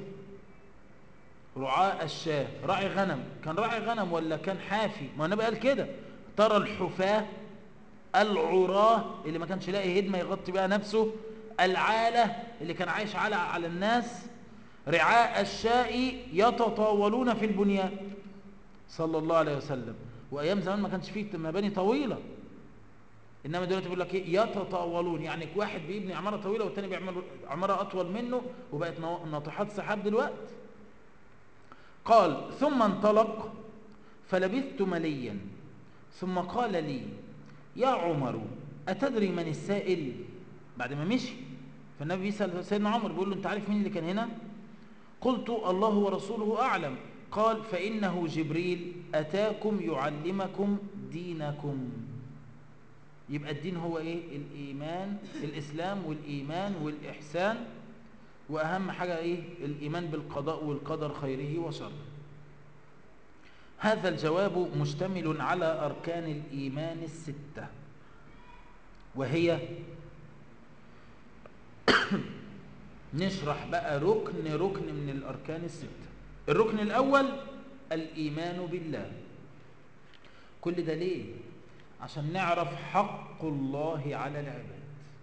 رعاء الشاة راعي غنم كان راعي غنم ولا كان حافي ما النبي قال كده ترى الحفاة العراه اللي ما كانش لاقي هدمه يغطي بها نفسه العاله اللي كان عايش على على الناس رعاء الشاء يتطاولون في البنيان صلى الله عليه وسلم وايام زمان ما كانش فيه مباني طويله انما دلوقتي بيقول لك ايه يتطاولون يعني واحد بيبني عماره طويله والتاني بيعمل عماره اطول منه وبقت ناطحات سحاب دلوقتي قال ثم انطلق فلبثت مليا ثم قال لي يا عمر أتدري من السائل بعد ما مشي فالنبي بيسأل سيدنا عمر بيقول له أنت عارف مين اللي كان هنا قلت الله ورسوله أعلم قال فإنه جبريل أتاكم يعلمكم دينكم يبقى الدين هو إيه الإيمان الإسلام والإيمان والإحسان وأهم حاجة إيه الإيمان بالقضاء والقدر خيره وشره هذا الجواب مشتمل على أركان الإيمان الستة وهي نشرح بقى ركن ركن من الأركان الستة الركن الأول الإيمان بالله كل ده ليه؟ عشان نعرف حق الله على العباد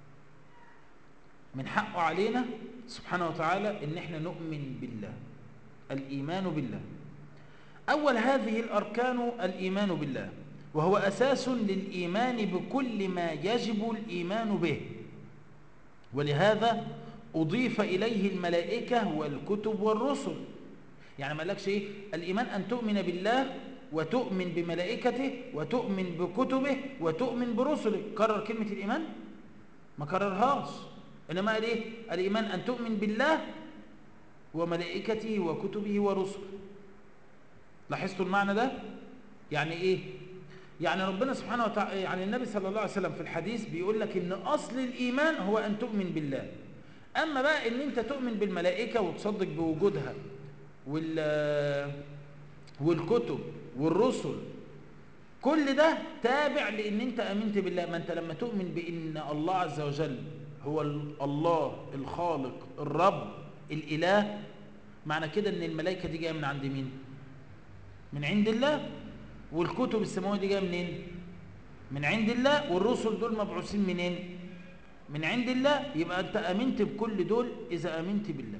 من حقه علينا سبحانه وتعالى ان احنا نؤمن بالله الإيمان بالله أول هذه الأركان الإيمان بالله وهو أساس للإيمان بكل ما يجب الإيمان به ولهذا أضيف إليه الملائكة والكتب والرسل يعني ما لكش إيه الإيمان أن تؤمن بالله وتؤمن بملائكته وتؤمن بكتبه وتؤمن برسله كرر كلمة الإيمان ما كررهاش إنما قال إيه الإيمان أن تؤمن بالله وملائكته وكتبه ورسله لاحظتوا المعنى ده يعني ايه يعني ربنا سبحانه وتعالى يعني النبي صلى الله عليه وسلم في الحديث بيقول لك ان اصل الايمان هو ان تؤمن بالله اما بقى ان انت تؤمن بالملائكه وتصدق بوجودها وال والكتب والرسل كل ده تابع لان انت امنت بالله ما انت لما تؤمن بان الله عز وجل هو الله الخالق الرب الاله معنى كده ان الملائكه دي جايه من عند مين من عند الله والكتب السماويه دي جايه منين من عند الله والرسل دول مبعوثين منين من عند الله يبقى انت امنت بكل دول اذا امنت بالله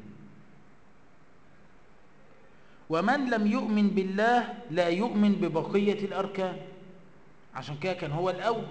ومن لم يؤمن بالله لا يؤمن ببقيه الاركان عشان كده كان هو الاول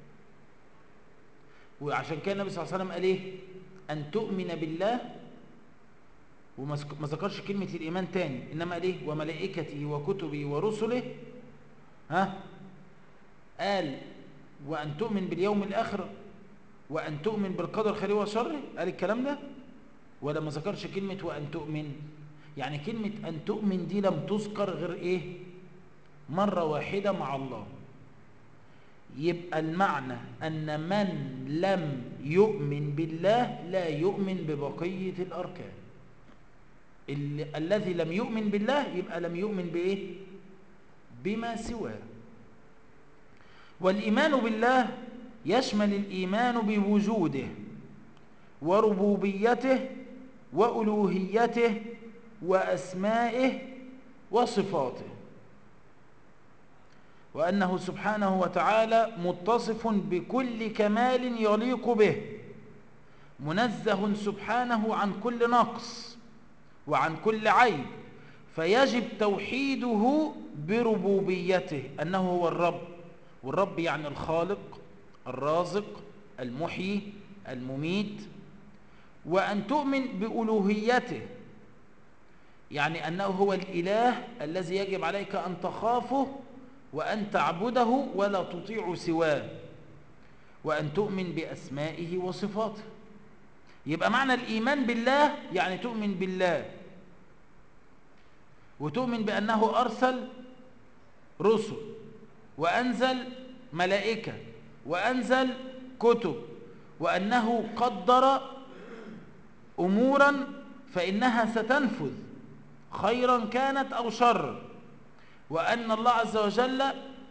وعشان كده النبي صلى الله عليه وسلم قال ايه ان تؤمن بالله وما ذكرش كلمة الإيمان تاني إنما قال إيه وملائكته وكتبه ورسله ها قال وأن تؤمن باليوم الآخر وأن تؤمن بالقدر خيره وشره قال الكلام ده ولا ما ذكرش كلمة وأن تؤمن يعني كلمة أن تؤمن دي لم تذكر غير إيه مرة واحدة مع الله يبقى المعنى أن من لم يؤمن بالله لا يؤمن ببقية الأركان ال الذي لم يؤمن بالله يبقى لم يؤمن بإيه بما سواه والإيمان بالله يشمل الإيمان بوجوده وربوبيته وألوهيته وأسمائه وصفاته وأنه سبحانه وتعالى متصف بكل كمال يليق به منزه سبحانه عن كل نقص وعن كل عيب فيجب توحيده بربوبيته أنه هو الرب والرب يعني الخالق الرازق المحيي المميت وأن تؤمن بألوهيته يعني أنه هو الإله الذي يجب عليك أن تخافه وأن تعبده ولا تطيع سواه وأن تؤمن بأسمائه وصفاته يبقى معنى الإيمان بالله يعني تؤمن بالله وتؤمن بأنه أرسل رسل وأنزل ملائكة وأنزل كتب وأنه قدر أمورا فإنها ستنفذ خيرا كانت أو شر وأن الله عز وجل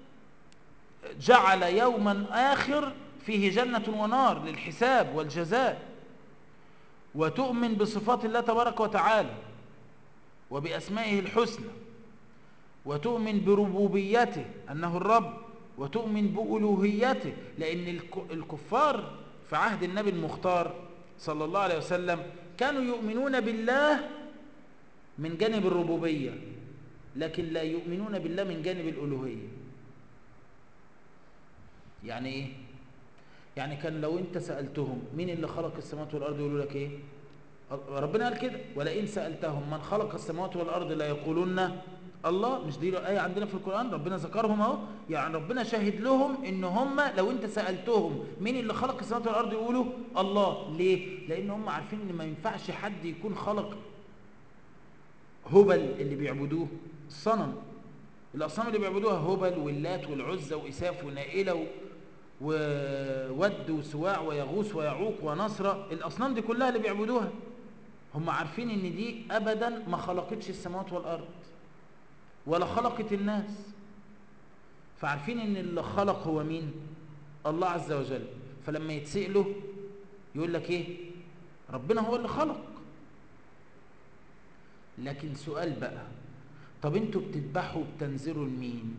جعل يوما آخر فيه جنة ونار للحساب والجزاء وتؤمن بصفات الله تبارك وتعالى وبأسمائه الحسنى وتؤمن بربوبيته أنه الرب وتؤمن بألوهيته لأن الكفار في عهد النبي المختار صلى الله عليه وسلم كانوا يؤمنون بالله من جانب الربوبية لكن لا يؤمنون بالله من جانب الألوهية يعني إيه؟ يعني كان لو انت سألتهم مين اللي خلق السماوات والأرض يقولوا لك ايه ربنا قال كده ولئن سألتهم من خلق السماوات والأرض لا يقولون الله مش دي آية عندنا في القرآن ربنا ذكرهم اهو يعني ربنا شاهد لهم ان هم لو انت سألتهم مين اللي خلق السماوات والأرض يقولوا الله ليه لان هم عارفين ان ما ينفعش حد يكون خلق هبل اللي بيعبدوه الصنم الأصنام اللي بيعبدوها هبل واللات والعزة وإساف ونائلة وود وسواع ويغوث ويعوق ونصرة الأصنام دي كلها اللي بيعبدوها هم عارفين ان دي أبدا ما خلقتش السماوات والأرض ولا خلقت الناس فعارفين ان اللي خلق هو مين الله عز وجل فلما يتسألوا يقول لك ايه ربنا هو اللي خلق لكن سؤال بقى طب انتوا بتذبحوا وبتنذروا لمين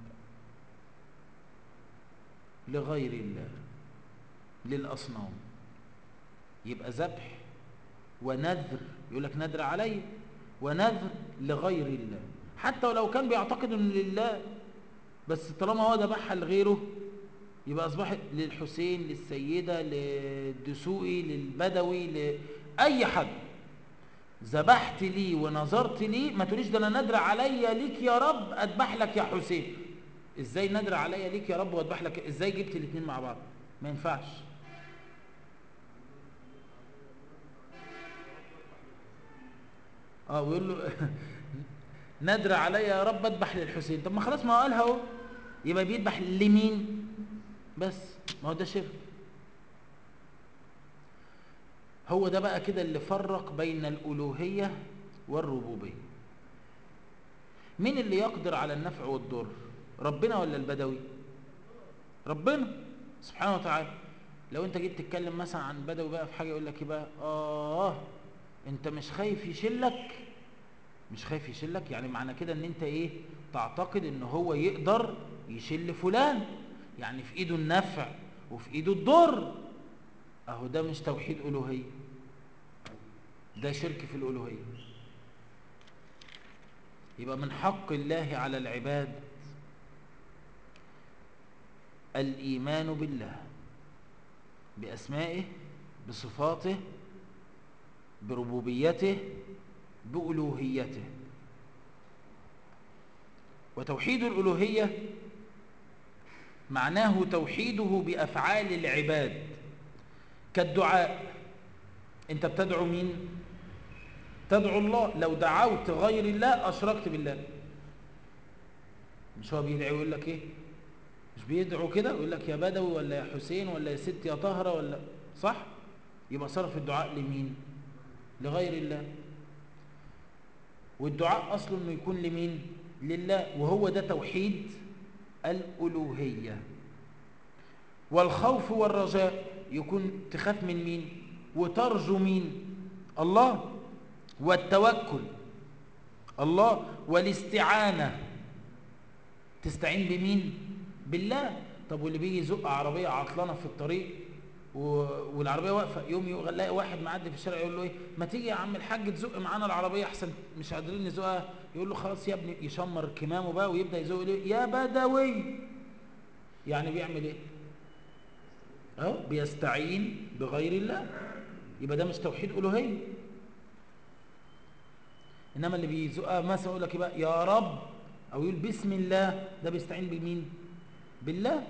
لغير الله للأصنام يبقى ذبح ونذر يقول لك نذر علي ونذر لغير الله حتى ولو كان بيعتقد انه لله بس طالما هو ذبحها لغيره يبقى اصبحت للحسين للسيده للدسوقي للبدوي لاي حد ذبحت لي ونظرت لي ما تقوليش ده انا ندر عليا ليك يا رب اذبح لك يا حسين ازاي ندر عليا ليك يا رب واذبح لك ازاي جبت الاثنين مع بعض ما ينفعش اه ويقول له ندر عليا يا رب اذبح للحسين طب ما خلاص ما هو قالها اهو يبقى بيذبح لمين بس ما هو ده شرك هو ده بقى كده اللي فرق بين الألوهية والربوبية مين اللي يقدر على النفع والضر ربنا ولا البدوي ربنا سبحانه وتعالى لو انت جيت تتكلم مثلا عن بدوي بقى في حاجة يقول لك ايه بقى اه انت مش خايف يشلك مش خايف يشلك يعني معنى كده ان انت ايه تعتقد ان هو يقدر يشل فلان يعني في ايده النفع وفي ايده الضر اهو ده مش توحيد الوهيه ده شرك في الالوهيه يبقى من حق الله على العباد الايمان بالله باسمائه بصفاته بربوبيته بالوهيته وتوحيد الالوهيه معناه توحيده بافعال العباد كالدعاء انت بتدعو مين تدعو الله لو دعوت غير الله اشركت بالله مش هو بيدعي ويقول لك ايه مش بيدعو كده يقول لك يا بدوي ولا يا حسين ولا يا ست يا طهره ولا صح يبقى صرف الدعاء لمين لغير الله والدعاء اصله انه يكون لمين لله وهو ده توحيد الالوهيه والخوف والرجاء يكون تخاف من مين وترجو مين الله والتوكل الله والاستعانة تستعين بمين بالله طب واللي بيجي يزق عربية عطلانة في الطريق و... والعربية واقفة يوم يلاقي واحد معدي في الشارع يقول له ايه ما تيجي يا عم الحاج تزق معانا العربية احسن مش قادرين نزقها يقول له خلاص يا ابني يشمر كمامه بقى ويبدأ يزق له يا بدوي يعني بيعمل ايه اهو بيستعين بغير الله يبقى ده مش توحيد الوهيه انما اللي بيزقها مثلا يقول لك بقى يا رب او يقول بسم الله ده بيستعين بمين بالله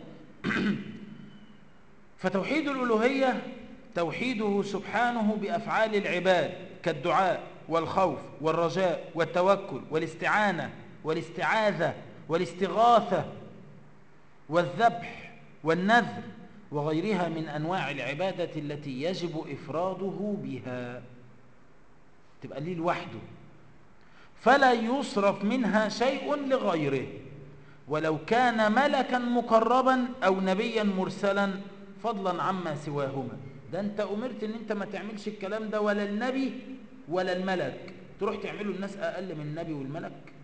فتوحيد الالوهيه توحيده سبحانه بافعال العباد كالدعاء والخوف والرجاء والتوكل والاستعانه والاستعاذه والاستغاثه والذبح والنذر وغيرها من أنواع العبادة التي يجب إفراده بها تبقى ليه لوحده فلا يصرف منها شيء لغيره ولو كان ملكا مقربا أو نبيا مرسلا فضلا عما سواهما ده انت أمرت ان انت ما تعملش الكلام ده ولا النبي ولا الملك تروح تعمله الناس أقل من النبي والملك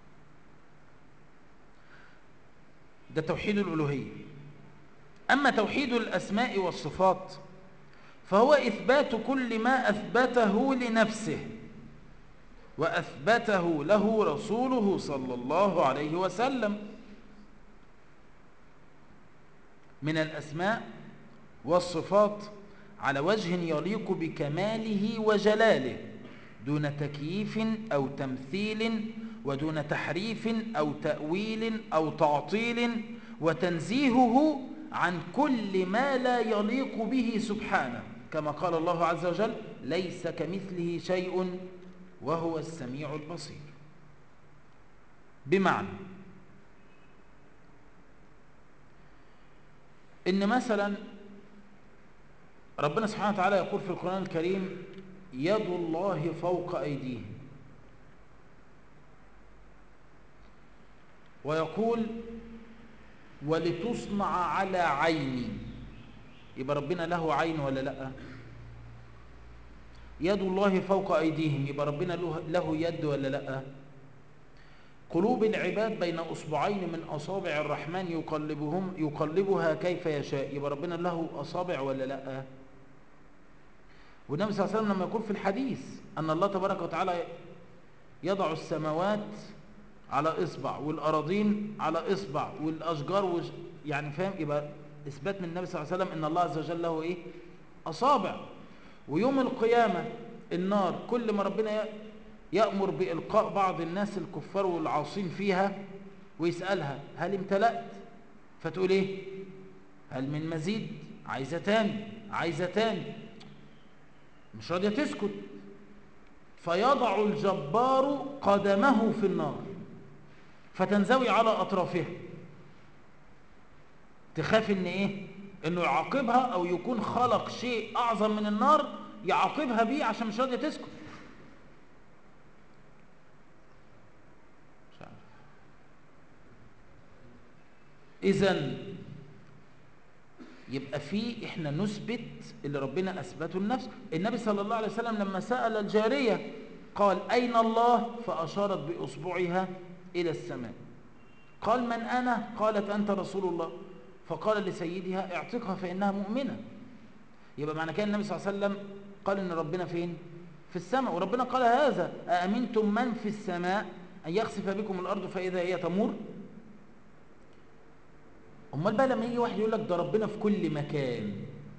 ده توحيد الألوهية أما توحيد الأسماء والصفات فهو إثبات كل ما أثبته لنفسه وأثبته له رسوله صلى الله عليه وسلم من الأسماء والصفات على وجه يليق بكماله وجلاله دون تكييف أو تمثيل ودون تحريف أو تأويل أو تعطيل وتنزيهه عن كل ما لا يليق به سبحانه كما قال الله عز وجل ليس كمثله شيء وهو السميع البصير بمعنى ان مثلا ربنا سبحانه وتعالى يقول في القرآن الكريم يد الله فوق أيديهم ويقول ولتصنع على عيني يبقى ربنا له عين ولا لا يد الله فوق أيديهم يبقى ربنا له يد ولا لا قلوب العباد بين أصبعين من أصابع الرحمن يقلبهم يقلبها كيف يشاء يبقى ربنا له أصابع ولا لا والنبي صلى الله عليه وسلم لما يقول في الحديث أن الله تبارك وتعالى يضع السماوات على إصبع والأراضين على إصبع والأشجار وش يعني فاهم يبقى إثبات من النبي صلى الله عليه وسلم أن الله عز وجل له إيه أصابع ويوم القيامة النار كل ما ربنا يأمر بإلقاء بعض الناس الكفار والعاصين فيها ويسألها هل امتلأت فتقول إيه هل من مزيد عايزة تاني عايزة تاني مش راضية تسكت فيضع الجبار قدمه في النار فتنزوي على أطرافها تخاف ان ايه انه يعاقبها او يكون خلق شيء اعظم من النار يعاقبها بيه عشان مش راضيه تسكت مش عارف اذا يبقى في احنا نثبت اللي ربنا اثبته لنفسه النبي صلى الله عليه وسلم لما سال الجاريه قال اين الله فاشارت باصبعها الى السماء قال من انا قالت انت رسول الله فقال لسيدها اعتقها فإنها مؤمنة يبقى معنى كان النبي صلى الله عليه وسلم قال إن ربنا فين في السماء وربنا قال هذا أأمنتم من في السماء أن يخسف بكم الأرض فإذا هي تمور أمال بقى لما يجي واحد يقول لك ده ربنا في كل مكان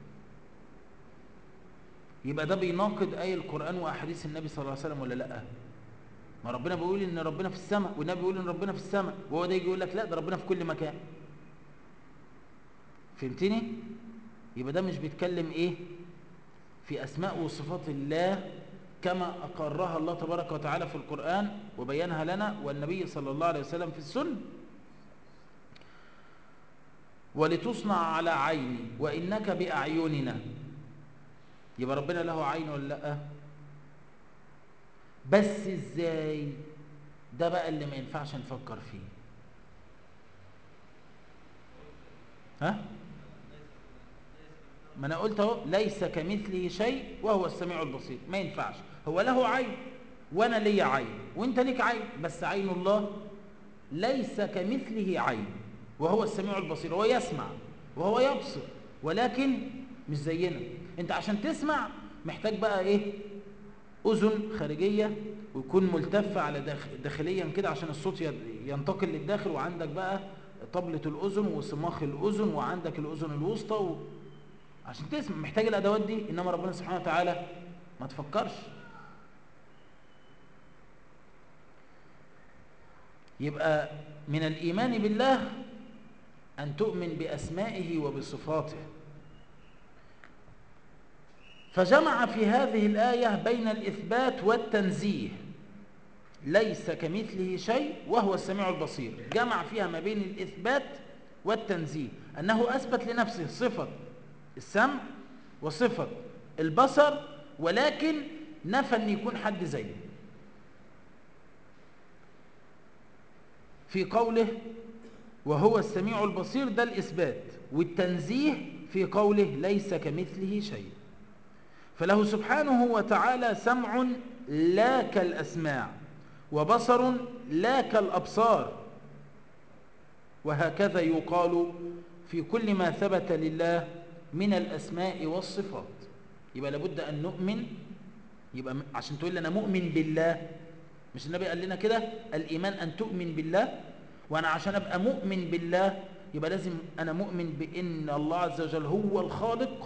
يبقى ده بيناقض آية القرآن وأحاديث النبي صلى الله عليه وسلم ولا لأ ما ربنا بيقول إن ربنا في السماء والنبي بيقول إن ربنا في السماء وهو ده يجي يقول لك لا ده ربنا في كل مكان فهمتني يبقى ده مش بيتكلم ايه في اسماء وصفات الله كما اقرها الله تبارك وتعالى في القرآن وبينها لنا والنبي صلى الله عليه وسلم في السنة ولتصنع على عيني وإنك بأعيننا يبقى ربنا له عين ولا لا بس ازاي ده بقى اللي ما ينفعش نفكر فيه ها ما انا قلت اهو ليس كمثله شيء وهو السميع البصير ما ينفعش هو له عين وانا لي عين وانت ليك عين بس عين الله ليس كمثله عين وهو السميع البصير هو يسمع وهو يبصر ولكن مش زينا انت عشان تسمع محتاج بقى ايه اذن خارجيه ويكون ملتفه على داخل داخليا كده عشان الصوت ينتقل للداخل وعندك بقى طبلة الأذن وصماخ الأذن وعندك الأذن الوسطى و... عشان تسمع محتاج الأدوات دي إنما ربنا سبحانه وتعالى ما تفكرش يبقى من الإيمان بالله أن تؤمن بأسمائه وبصفاته فجمع في هذه الآية بين الإثبات والتنزيه ليس كمثله شيء وهو السميع البصير جمع فيها ما بين الإثبات والتنزيه أنه أثبت لنفسه صفة السمع وصفة البصر ولكن نفى أن يكون حد زيه في قوله وهو السميع البصير ده الإثبات والتنزيه في قوله ليس كمثله شيء فله سبحانه وتعالى سمع لا كالأسماع وبصر لا كالأبصار وهكذا يقال في كل ما ثبت لله من الأسماء والصفات يبقى لابد أن نؤمن يبقى عشان تقول لنا مؤمن بالله مش النبي قال لنا كده الإيمان أن تؤمن بالله وأنا عشان أبقى مؤمن بالله يبقى لازم أنا مؤمن بأن الله عز وجل هو الخالق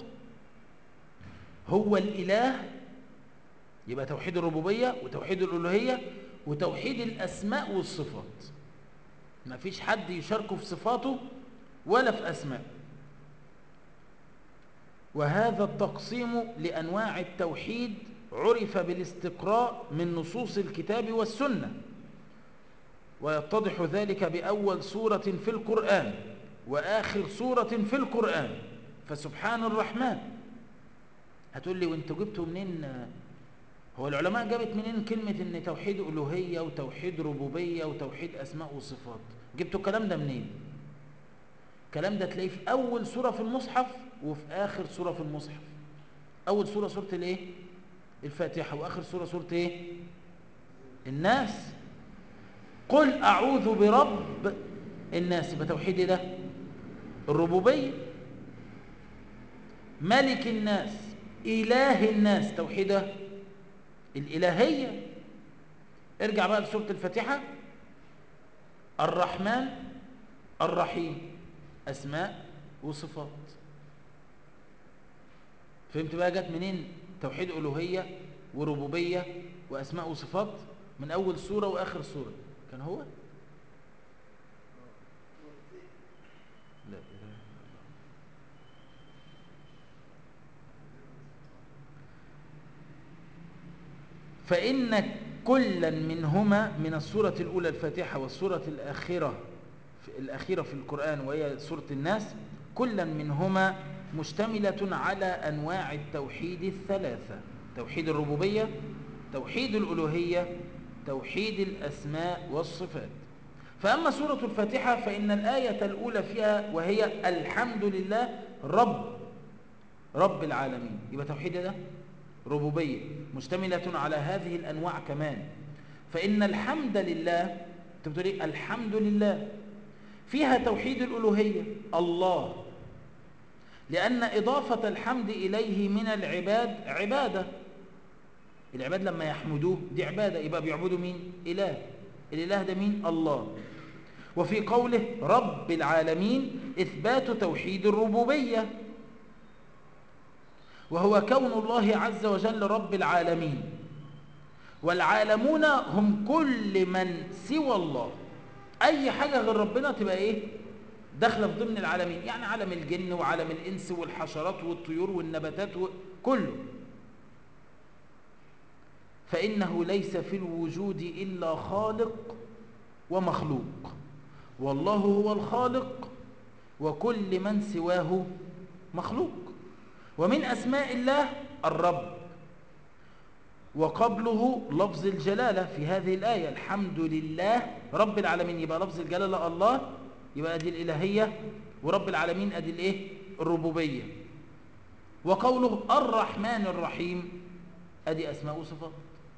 هو الإله يبقى توحيد الربوبية وتوحيد الألوهية وتوحيد الأسماء والصفات ما فيش حد يشاركه في صفاته ولا في أسماء وهذا التقسيم لأنواع التوحيد عرف بالاستقراء من نصوص الكتاب والسنة ويتضح ذلك بأول سورة في القرآن وآخر سورة في القرآن فسبحان الرحمن هتقول لي وانتوا جبتوا منين هو العلماء جابت منين كلمة ان توحيد ألوهية وتوحيد ربوبية وتوحيد أسماء وصفات جبتوا الكلام ده منين الكلام ده تلاقيه في أول سورة في المصحف وفي آخر سورة في المصحف أول سورة سورة الايه الفاتحة وآخر سورة سورة ايه الناس قل أعوذ برب الناس يبقى توحيد ده الربوبية ملك الناس إله الناس توحيد الإلهية ارجع بقى لسورة الفاتحة الرحمن الرحيم أسماء وصفات فهمت بقى جت منين توحيد ألوهية وربوبية وأسماء وصفات من أول سورة وآخر سورة كان هو لا إله فإن كلا منهما من السورة الأولى الفاتحة والسورة الأخيرة الأخيرة في القرآن وهي سورة الناس كلا منهما مشتملة على أنواع التوحيد الثلاثة توحيد الربوبية توحيد الألوهية توحيد الأسماء والصفات فأما سورة الفاتحة فإن الآية الأولى فيها وهي الحمد لله رب رب العالمين يبقى توحيد ده ربوبية مشتملة على هذه الأنواع كمان فإن الحمد لله انت بتقول ايه الحمد لله فيها توحيد الألوهية الله لأن إضافة الحمد إليه من العباد عبادة العباد لما يحمدوه دي عبادة يبقى بيعبدوا مين إله الإله ده مين الله وفي قوله رب العالمين إثبات توحيد الربوبية وهو كون الله عز وجل رب العالمين والعالمون هم كل من سوى الله أي حاجة غير ربنا تبقى إيه داخله في ضمن العالمين يعني عالم الجن وعالم الإنس والحشرات والطيور والنباتات كله فإنه ليس في الوجود إلا خالق ومخلوق والله هو الخالق وكل من سواه مخلوق ومن أسماء الله الرب وقبله لفظ الجلالة في هذه الآية الحمد لله رب العالمين يبقى لفظ الجلالة الله يبقى أدي الإلهية ورب العالمين أدي الإيه الربوبية وقوله الرحمن الرحيم أدي أسماء وصفات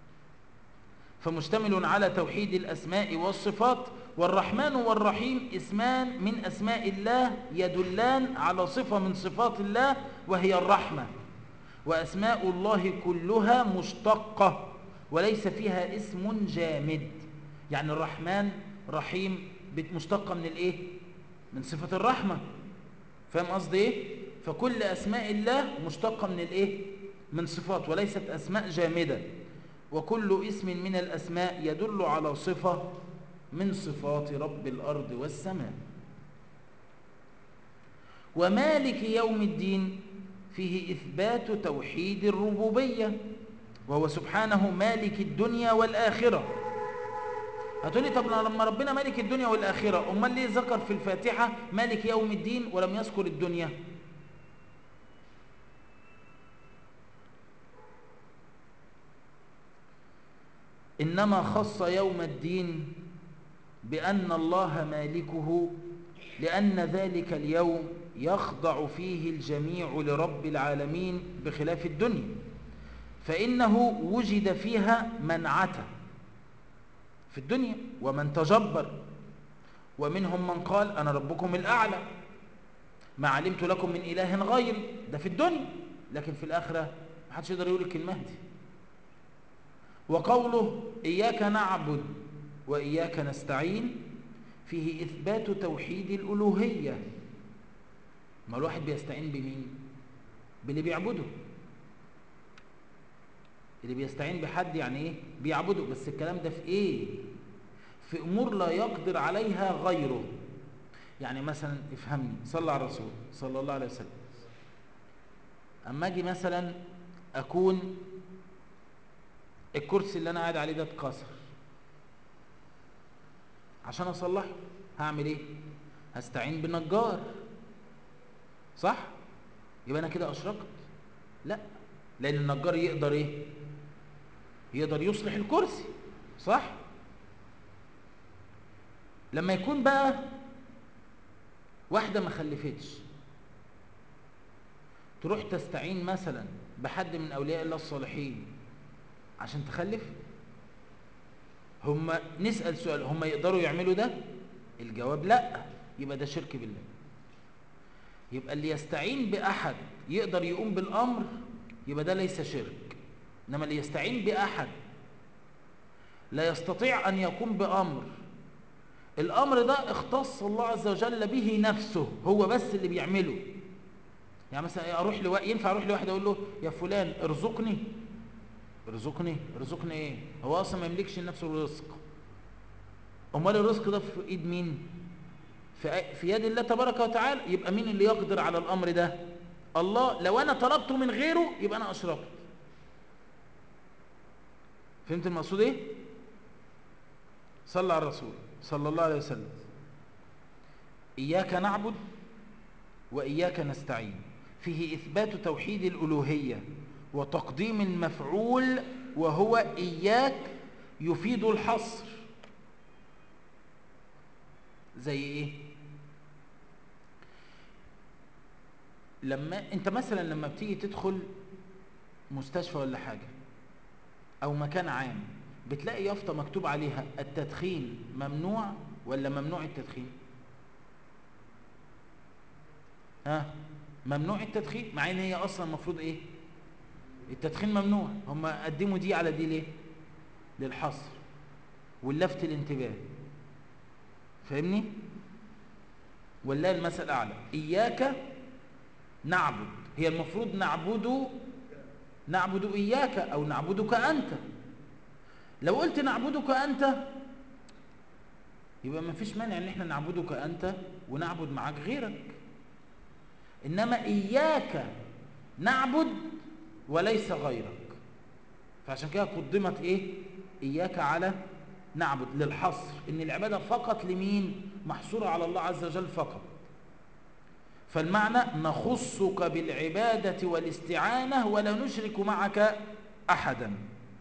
فمشتمل على توحيد الأسماء والصفات والرحمن والرحيم اسمان من أسماء الله يدلان على صفة من صفات الله وهي الرحمة وأسماء الله كلها مشتقة وليس فيها اسم جامد يعني الرحمن رحيم مشتقة من الايه من صفة الرحمة فاهم قصدي ايه فكل أسماء الله مشتقة من الايه من صفات وليست أسماء جامدة وكل اسم من الأسماء يدل على صفة من صفات رب الأرض والسماء ومالك يوم الدين فيه إثبات توحيد الربوبية وهو سبحانه مالك الدنيا والآخرة هتقولي طب لما ربنا مالك الدنيا والآخرة أمال ليه ذكر في الفاتحة مالك يوم الدين ولم يذكر الدنيا إنما خص يوم الدين بأن الله مالكه لأن ذلك اليوم يخضع فيه الجميع لرب العالمين بخلاف الدنيا فإنه وجد فيها منعته في الدنيا ومن تجبر ومنهم من قال أنا ربكم الأعلى ما علمت لكم من إله غيري ده في الدنيا لكن في الآخرة ما حدش يقدر يقول الكلمة دي وقوله إياك نعبد وإياك نستعين فيه إثبات توحيد الألوهية ما الواحد بيستعين بمين باللي بيعبده اللي بيستعين بحد يعني ايه بيعبده بس الكلام ده في ايه في امور لا يقدر عليها غيره يعني مثلا افهمني صلى على الرسول صلى الله عليه وسلم اما اجي مثلا اكون الكرسي اللي انا قاعد عليه ده اتكسر عشان اصلحه هعمل ايه هستعين بنجار صح يبقى انا كده اشركت لا لان النجار يقدر ايه يقدر يصلح الكرسي صح لما يكون بقى واحدة ما خلفتش تروح تستعين مثلا بحد من أولياء الله الصالحين عشان تخلف هم نسأل سؤال هم يقدروا يعملوا ده الجواب لا يبقى ده شرك بالله يبقى اللي يستعين بأحد يقدر يقوم بالأمر يبقى ده ليس شرك إنما اللي يستعين بأحد لا يستطيع أن يقوم بأمر الأمر ده اختص الله عز وجل به نفسه هو بس اللي بيعمله يعني مثلا أروح لوا... ينفع أروح لواحد أقول له يا فلان ارزقني ارزقني ارزقني ايه هو اصلا ما يملكش لنفسه الرزق امال الرزق ده في ايد مين في, في يد الله تبارك وتعالى يبقى مين اللي يقدر على الامر ده الله لو انا طلبته من غيره يبقى انا اشركت فهمت المقصود ايه صلى على الرسول صلى الله عليه وسلم اياك نعبد واياك نستعين فيه اثبات توحيد الالوهيه وتقديم المفعول وهو إياك يفيد الحصر زي إيه لما أنت مثلا لما بتيجي تدخل مستشفى ولا حاجة أو مكان عام بتلاقي يافطة مكتوب عليها التدخين ممنوع ولا ممنوع التدخين ها ممنوع التدخين مع ان هي اصلا المفروض ايه التدخين ممنوع هم قدموا دي على دي ليه للحصر واللفت الانتباه فاهمني ولا المثل اعلى اياك نعبد هي المفروض نعبد نعبد اياك او نعبدك انت لو قلت نعبدك انت يبقى ما فيش مانع ان احنا نعبدك انت ونعبد معاك غيرك انما اياك نعبد وليس غيرك فعشان كده قدمت ايه اياك على نعبد للحصر ان العبادة فقط لمين محصورة على الله عز وجل فقط فالمعنى نخصك بالعبادة والاستعانة ولا نشرك معك احدا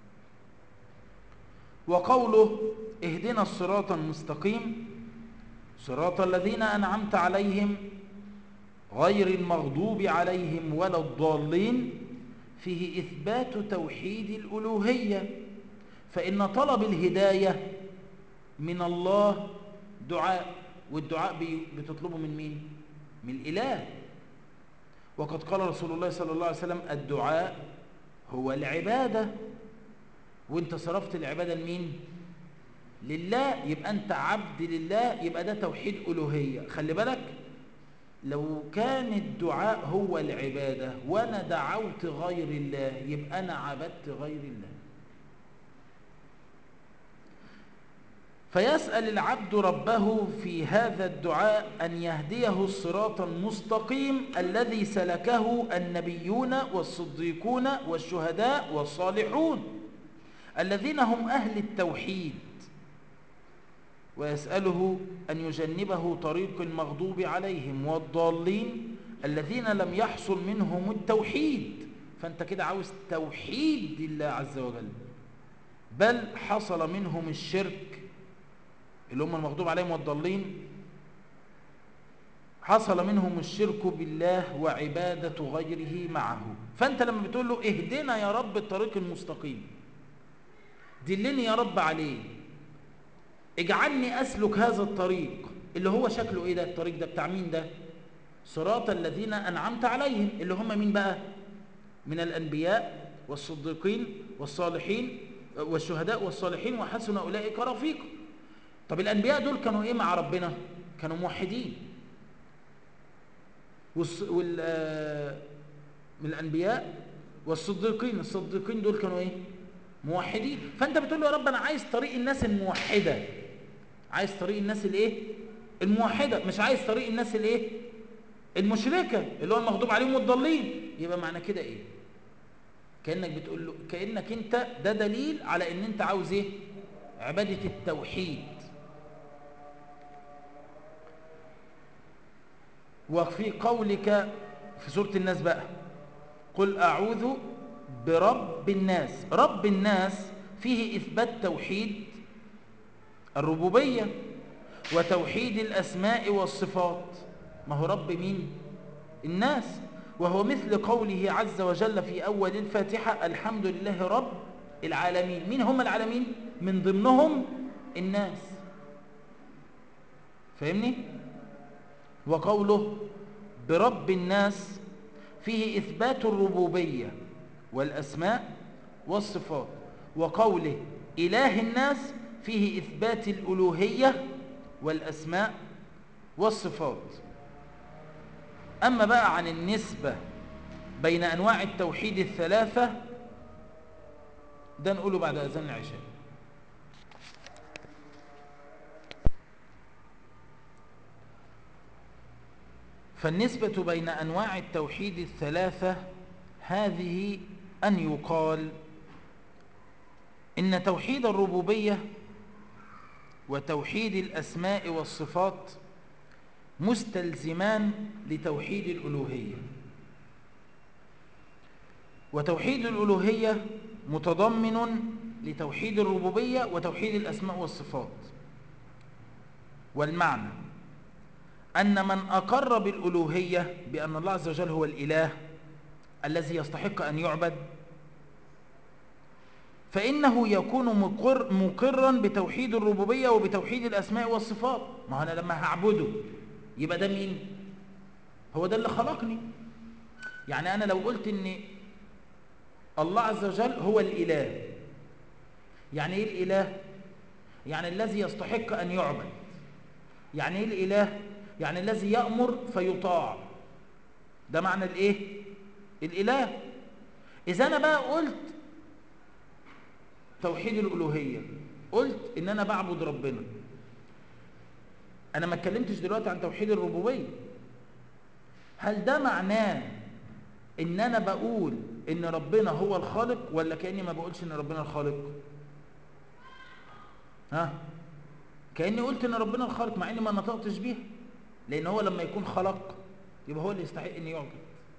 وقوله اهدنا الصراط المستقيم صراط الذين انعمت عليهم غير المغضوب عليهم ولا الضالين فيه إثبات توحيد الألوهية فإن طلب الهداية من الله دعاء والدعاء بتطلبه من مين؟ من الإله وقد قال رسول الله صلى الله عليه وسلم الدعاء هو العبادة وانت صرفت العبادة لمين؟ لله يبقى انت عبد لله يبقى ده توحيد ألوهية خلي بالك لو كان الدعاء هو العبادة وأنا دعوت غير الله يبقى أنا عبدت غير الله فيسأل العبد ربه في هذا الدعاء أن يهديه الصراط المستقيم الذي سلكه النبيون والصديقون والشهداء والصالحون الذين هم أهل التوحيد ويسأله أن يجنبه طريق المغضوب عليهم والضالين الذين لم يحصل منهم التوحيد فأنت كده عاوز توحيد لله عز وجل بل حصل منهم الشرك اللي هم المغضوب عليهم والضالين حصل منهم الشرك بالله وعبادة غيره معه فأنت لما بتقول له اهدنا يا رب الطريق المستقيم دلني يا رب عليه اجعلني أسلك هذا الطريق اللي هو شكله ايه ده الطريق ده بتاع مين ده صراط الذين أنعمت عليهم اللي هم مين بقى من الأنبياء والصديقين والصالحين والشهداء والصالحين وحسن أولئك رفيقا طب الأنبياء دول كانوا إيه مع ربنا كانوا موحدين والص... وال... آه، من الأنبياء والصديقين الصديقين دول كانوا إيه موحدين فأنت بتقول له يا رب أنا عايز طريق الناس الموحدة عايز طريق الناس الإيه الموحدة مش عايز طريق الناس الإيه المشركة اللي هو المغضوب عليهم والضالين يبقى معنى كده إيه كأنك بتقول له كأنك أنت ده دليل على إن أنت عاوز إيه عبادة التوحيد وفي قولك في سورة الناس بقى قل أعوذ برب الناس رب الناس فيه إثبات توحيد الربوبية وتوحيد الأسماء والصفات ما هو رب مين الناس وهو مثل قوله عز وجل في أول الفاتحة الحمد لله رب العالمين مين هم العالمين من ضمنهم الناس فاهمني وقوله برب الناس فيه إثبات الربوبية والأسماء والصفات وقوله إله الناس فيه إثبات الألوهية والأسماء والصفات أما بقى عن النسبة بين أنواع التوحيد الثلاثة ده نقوله بعد أذان العشاء فالنسبة بين أنواع التوحيد الثلاثة هذه أن يقال إن توحيد الربوبية وتوحيد الأسماء والصفات مستلزمان لتوحيد الألوهية وتوحيد الألوهية متضمن لتوحيد الربوبية وتوحيد الأسماء والصفات والمعنى أن من أقر بالألوهية بأن الله عز وجل هو الإله الذي يستحق أن يعبد فإنه يكون مقر مقرا بتوحيد الربوبية وبتوحيد الأسماء والصفات ما أنا لما هعبده يبقى ده مين هو ده اللي خلقني يعني أنا لو قلت إن الله عز وجل هو الإله يعني إيه الإله يعني الذي يستحق أن يعبد يعني إيه الإله يعني الذي يأمر فيطاع ده معنى الإيه الإله إذا أنا بقى قلت توحيد الألوهية قلت إن أنا بعبد ربنا أنا ما اتكلمتش دلوقتي عن توحيد الربوبية هل ده معناه إن أنا بقول إن ربنا هو الخالق ولا كأني ما بقولش إن ربنا الخالق ها كأني قلت إن ربنا الخالق مع إني ما نطقتش بيها لأن هو لما يكون خلق يبقى هو اللي يستحق إن يعبد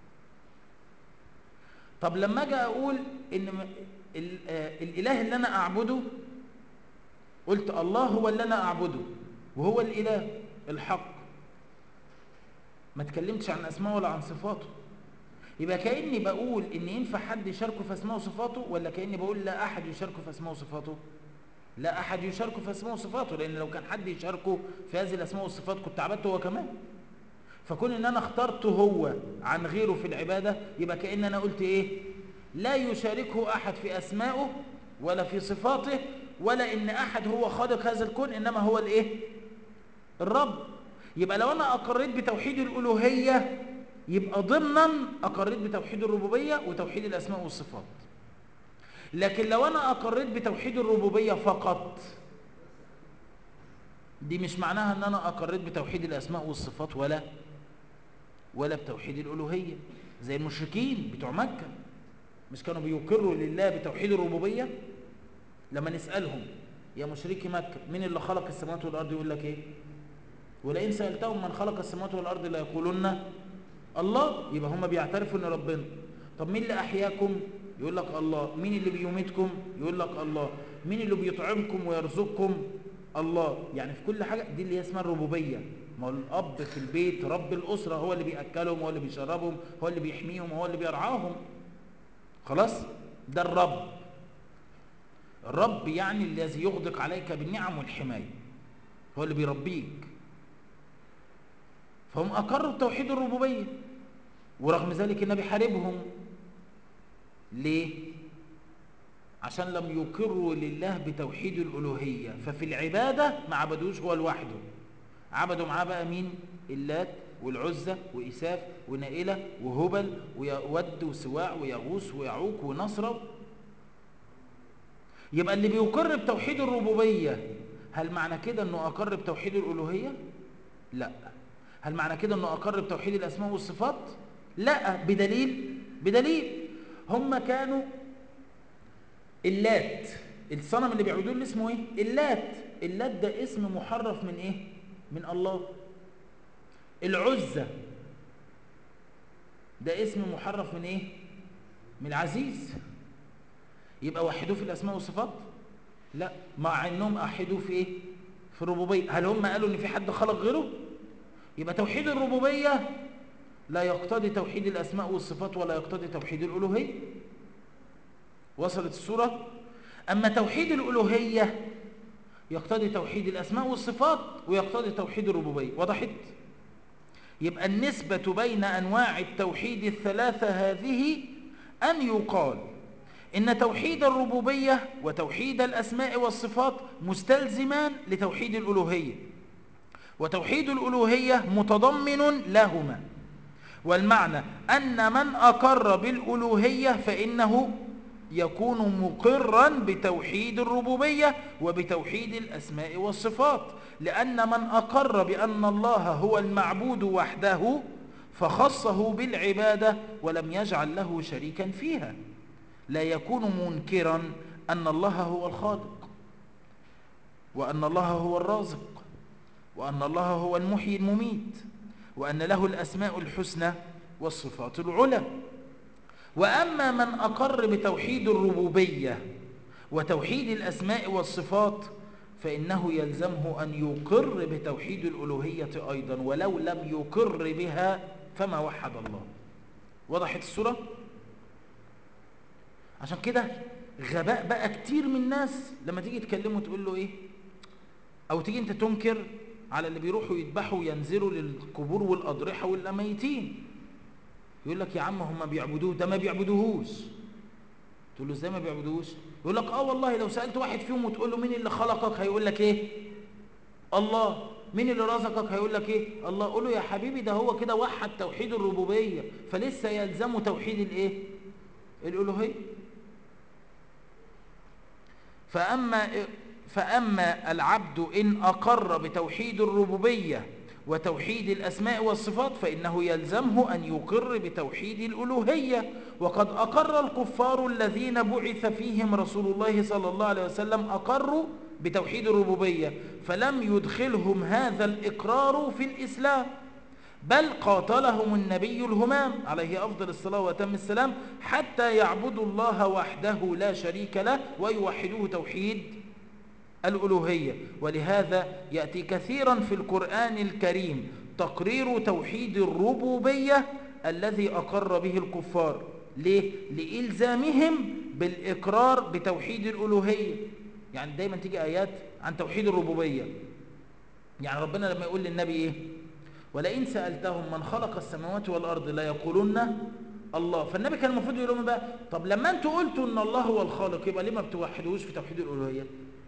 طب لما أجي أقول إن الإله اللي أنا أعبده قلت الله هو اللي أنا أعبده وهو الإله الحق ما تكلمتش عن أسماءه ولا عن صفاته يبقى كأني بقول إن ينفع حد يشاركه في أسماء وصفاته ولا كأني بقول لا أحد يشاركه في أسماء وصفاته لا أحد يشاركه في أسماء وصفاته لأن لو كان حد يشاركه في هذه الأسماء والصفات كنت عبدته هو كمان فكون إن أنا اخترته هو عن غيره في العبادة يبقى كأن أنا قلت إيه لا يشاركه أحد في أسمائه ولا في صفاته ولا إن أحد هو خالق هذا الكون إنما هو الإيه الرب يبقى لو أنا أقريت بتوحيد الألوهية يبقى ضمنا أقريت بتوحيد الربوبية وتوحيد الأسماء والصفات لكن لو أنا أقريت بتوحيد الربوبية فقط دي مش معناها أن أنا أقريت بتوحيد الأسماء والصفات ولا ولا بتوحيد الألوهية زي المشركين بتوع مكة مش كانوا بيقروا لله بتوحيد الربوبية لما نسألهم يا مشركي مكة مين اللي خلق السماوات والأرض يقول لك إيه ولئن سألتهم من خلق السماوات والأرض لا يقولون الله يبقى هم بيعترفوا ان ربنا طب مين اللي احياكم يقول لك الله مين اللي بيميتكم يقول لك الله مين اللي بيطعمكم ويرزقكم الله يعني في كل حاجه دي اللي هي اسمها الربوبيه ما هو الاب في البيت رب الاسره هو اللي بياكلهم هو اللي بيشربهم هو اللي بيحميهم هو اللي بيرعاهم خلاص ده الرب الرب يعني الذي يغدق عليك بالنعم والحمايه هو اللي بيربيك فهم أقروا بتوحيد الربوبية ورغم ذلك النبي حاربهم ليه؟ عشان لم يقروا لله بتوحيد الألوهية ففي العبادة ما عبدوش هو لوحده عبدوا معاه بقى مين اللات والعزة وإساف ونائلة وهبل وود وسواع ويغوث ويعوق ونصرة يبقى اللي بيقر بتوحيد الربوبية هل معنى كده انه اقر بتوحيد الالوهية لا هل معنى كده انه اقر بتوحيد الاسماء والصفات لا بدليل بدليل هم كانوا اللات الصنم اللي بيعبدوه اللي اسمه ايه اللات اللات ده اسم محرف من ايه من الله العزة ده اسم محرف من ايه من العزيز يبقى وحدوه في الاسماء والصفات لا مع انهم احدوه في ايه في الربوبيه هل هم قالوا ان في حد خلق غيره يبقى توحيد الربوبيه لا يقتضي توحيد الاسماء والصفات ولا يقتضي توحيد الالوهيه وصلت الصوره اما توحيد الالوهيه يقتضي توحيد الاسماء والصفات ويقتضي توحيد الربوبيه وضحت يبقى النسبه بين انواع التوحيد الثلاثه هذه ان يقال إن توحيد الربوبية وتوحيد الأسماء والصفات مستلزمان لتوحيد الألوهية وتوحيد الألوهية متضمن لهما والمعنى أن من أقر بالألوهية فإنه يكون مقرا بتوحيد الربوبية وبتوحيد الأسماء والصفات لأن من أقر بأن الله هو المعبود وحده فخصه بالعبادة ولم يجعل له شريكا فيها لا يكون منكرا أن الله هو الخالق وأن الله هو الرازق وأن الله هو المحيي المميت وأن له الأسماء الحسنى والصفات العلى وأما من أقر بتوحيد الربوبية وتوحيد الأسماء والصفات فإنه يلزمه أن يقر بتوحيد الألوهية أيضا ولو لم يقر بها فما وحد الله وضحت الصورة؟ عشان كده غباء بقى كتير من الناس لما تيجي تكلمه تقول له ايه او تيجي انت تنكر على اللي بيروحوا يذبحوا وينزلوا للقبور والاضرحه والاميتين يقول لك يا عم هم بيعبدوه ده ما بيعبدوهوش تقول له ازاي ما بيعبدوهوش يقول لك اه والله لو سالت واحد فيهم وتقول له مين اللي خلقك هيقول لك ايه الله مين اللي رزقك هيقول لك ايه الله قول له يا حبيبي ده هو كده وحد توحيد الربوبيه فلسه يلزمه توحيد الايه الالوهيه فأما, فأما العبد إن أقر بتوحيد الربوبية وتوحيد الأسماء والصفات فإنه يلزمه أن يقر بتوحيد الألوهية وقد أقر الكفار الذين بعث فيهم رسول الله صلى الله عليه وسلم أقروا بتوحيد الربوبية فلم يدخلهم هذا الإقرار في الإسلام بل قاتلهم النبي الهمام عليه أفضل الصلاة وأتم السلام حتى يعبدوا الله وحده لا شريك له ويوحدوه توحيد الألوهية ولهذا يأتي كثيرا في القرآن الكريم تقرير توحيد الربوبية الذي أقر به الكفار ليه؟ لإلزامهم بالإقرار بتوحيد الألوهية يعني دايما تيجي آيات عن توحيد الربوبية يعني ربنا لما يقول للنبي إيه ولئن سألتهم من خلق السماوات والأرض لا يقولون الله فالنبي كان المفروض يقول لهم بقى طب لما انتوا قلتوا ان الله هو الخالق يبقى ليه ما بتوحدوش في توحيد الالوهيه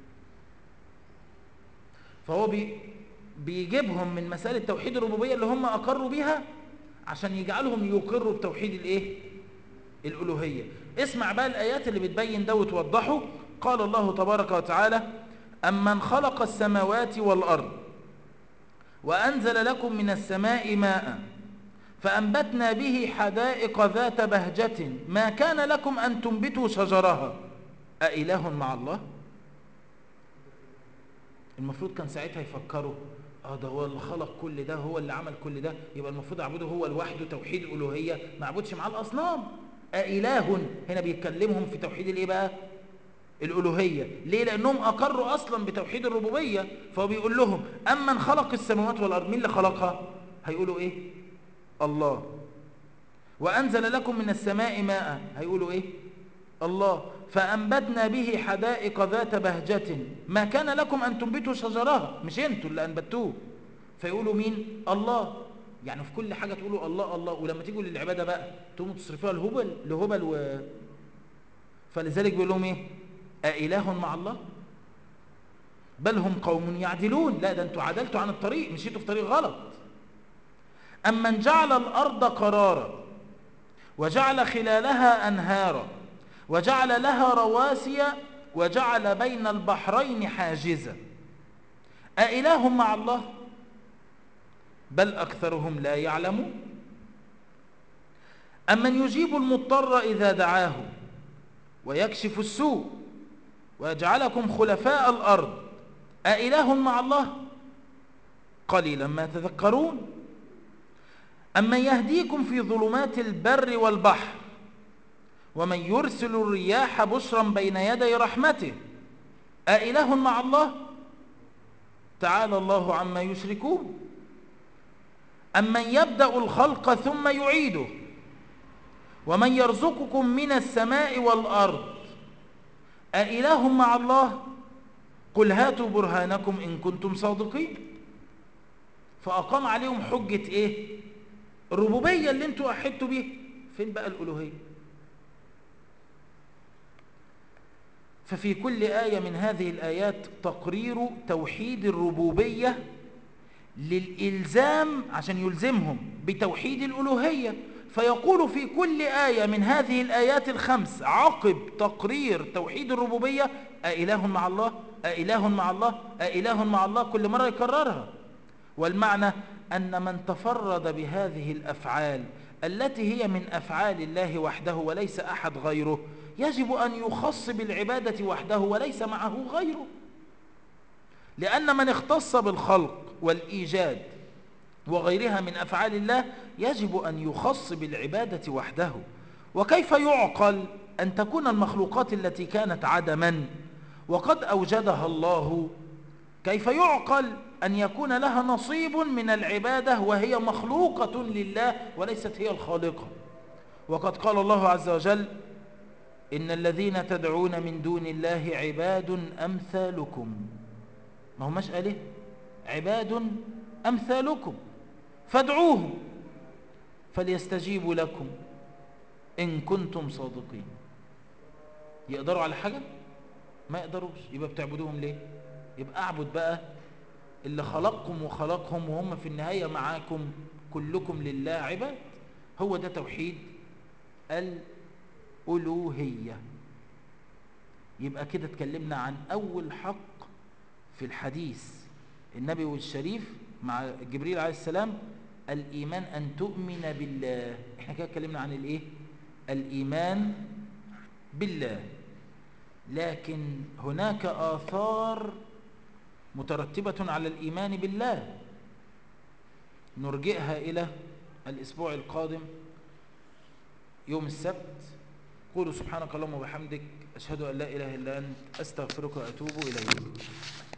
فهو بي بيجيبهم من مساله توحيد الربوبيه اللي هم اقروا بيها عشان يجعلهم يقروا بتوحيد الايه الالوهيه اسمع بقى الايات اللي بتبين ده وتوضحه قال الله تبارك وتعالى امن خلق السماوات والارض وأنزل لكم من السماء ماء فأنبتنا به حدائق ذات بهجة ما كان لكم أن تنبتوا شجرها أإله مع الله المفروض كان ساعتها يفكروا اه ده هو اللي خلق كل ده هو اللي عمل كل ده يبقى المفروض اعبده هو لوحده توحيد الالوهيه ما اعبدش معاه الاصنام أإله هنا بيتكلمهم في توحيد الايه بقى الألوهية ليه؟ لأنهم أقروا أصلا بتوحيد الربوبية فهو بيقول لهم أمن خلق السماوات والأرض مين اللي خلقها؟ هيقولوا إيه؟ الله وأنزل لكم من السماء ماء هيقولوا إيه؟ الله فأنبتنا به حدائق ذات بهجة ما كان لكم أن تنبتوا شجرها مش أنتوا اللي أنبتوه فيقولوا مين؟ الله يعني في كل حاجة تقولوا الله الله ولما تيجوا للعبادة بقى تقوموا تصرفوها لهبل لهبل و... فلذلك بيقول لهم ايه أإله مع الله بل هم قوم يعدلون لا ده انتوا عدلتوا عن الطريق مشيتوا في طريق غلط أمن جعل الأرض قرارا وجعل خلالها أنهارا وجعل لها رواسي وجعل بين البحرين حاجزا أإله مع الله بل أكثرهم لا يعلمون أمن يجيب المضطر إذا دعاه ويكشف السوء ويجعلكم خلفاء الأرض أإله مع الله قليلا ما تذكرون أمن يهديكم في ظلمات البر والبحر ومن يرسل الرياح بشرا بين يدي رحمته أإله مع الله تعالى الله عما يشركون أمن يبدأ الخلق ثم يعيده ومن يرزقكم من السماء والأرض أإله مع الله قل هاتوا برهانكم إن كنتم صادقين فأقام عليهم حجة إيه الربوبية اللي انتوا أحدتوا بيه فين بقى الألوهية ففي كل آية من هذه الآيات تقرير توحيد الربوبية للإلزام عشان يلزمهم بتوحيد الألوهية فيقول في كل آية من هذه الآيات الخمس عقب تقرير توحيد الربوبية أإله مع الله أإله مع الله أإله مع الله كل مرة يكررها والمعنى أن من تفرد بهذه الأفعال التي هي من أفعال الله وحده وليس أحد غيره يجب أن يخص بالعبادة وحده وليس معه غيره لأن من اختص بالخلق والإيجاد وغيرها من أفعال الله يجب أن يخص بالعبادة وحده وكيف يعقل أن تكون المخلوقات التي كانت عدما وقد أوجدها الله كيف يعقل أن يكون لها نصيب من العبادة وهي مخلوقة لله وليست هي الخالقة وقد قال الله عز وجل إن الذين تدعون من دون الله عباد أمثالكم ما هم مش قاله عباد أمثالكم فادعوهم فليستجيبوا لكم إن كنتم صادقين يقدروا على حاجة ما يقدروش يبقى بتعبدوهم ليه يبقى اعبد بقى اللي خلقكم وخلقهم وهم في النهاية معاكم كلكم لله عباد هو ده توحيد الألوهية يبقى كده اتكلمنا عن أول حق في الحديث النبي والشريف مع جبريل عليه السلام الإيمان أن تؤمن بالله احنا كده اتكلمنا عن الايه الإيمان بالله لكن هناك آثار مترتبة على الإيمان بالله نرجئها إلى الأسبوع القادم يوم السبت قولوا سبحانك اللهم وبحمدك أشهد أن لا إله إلا أنت أستغفرك وأتوب إليك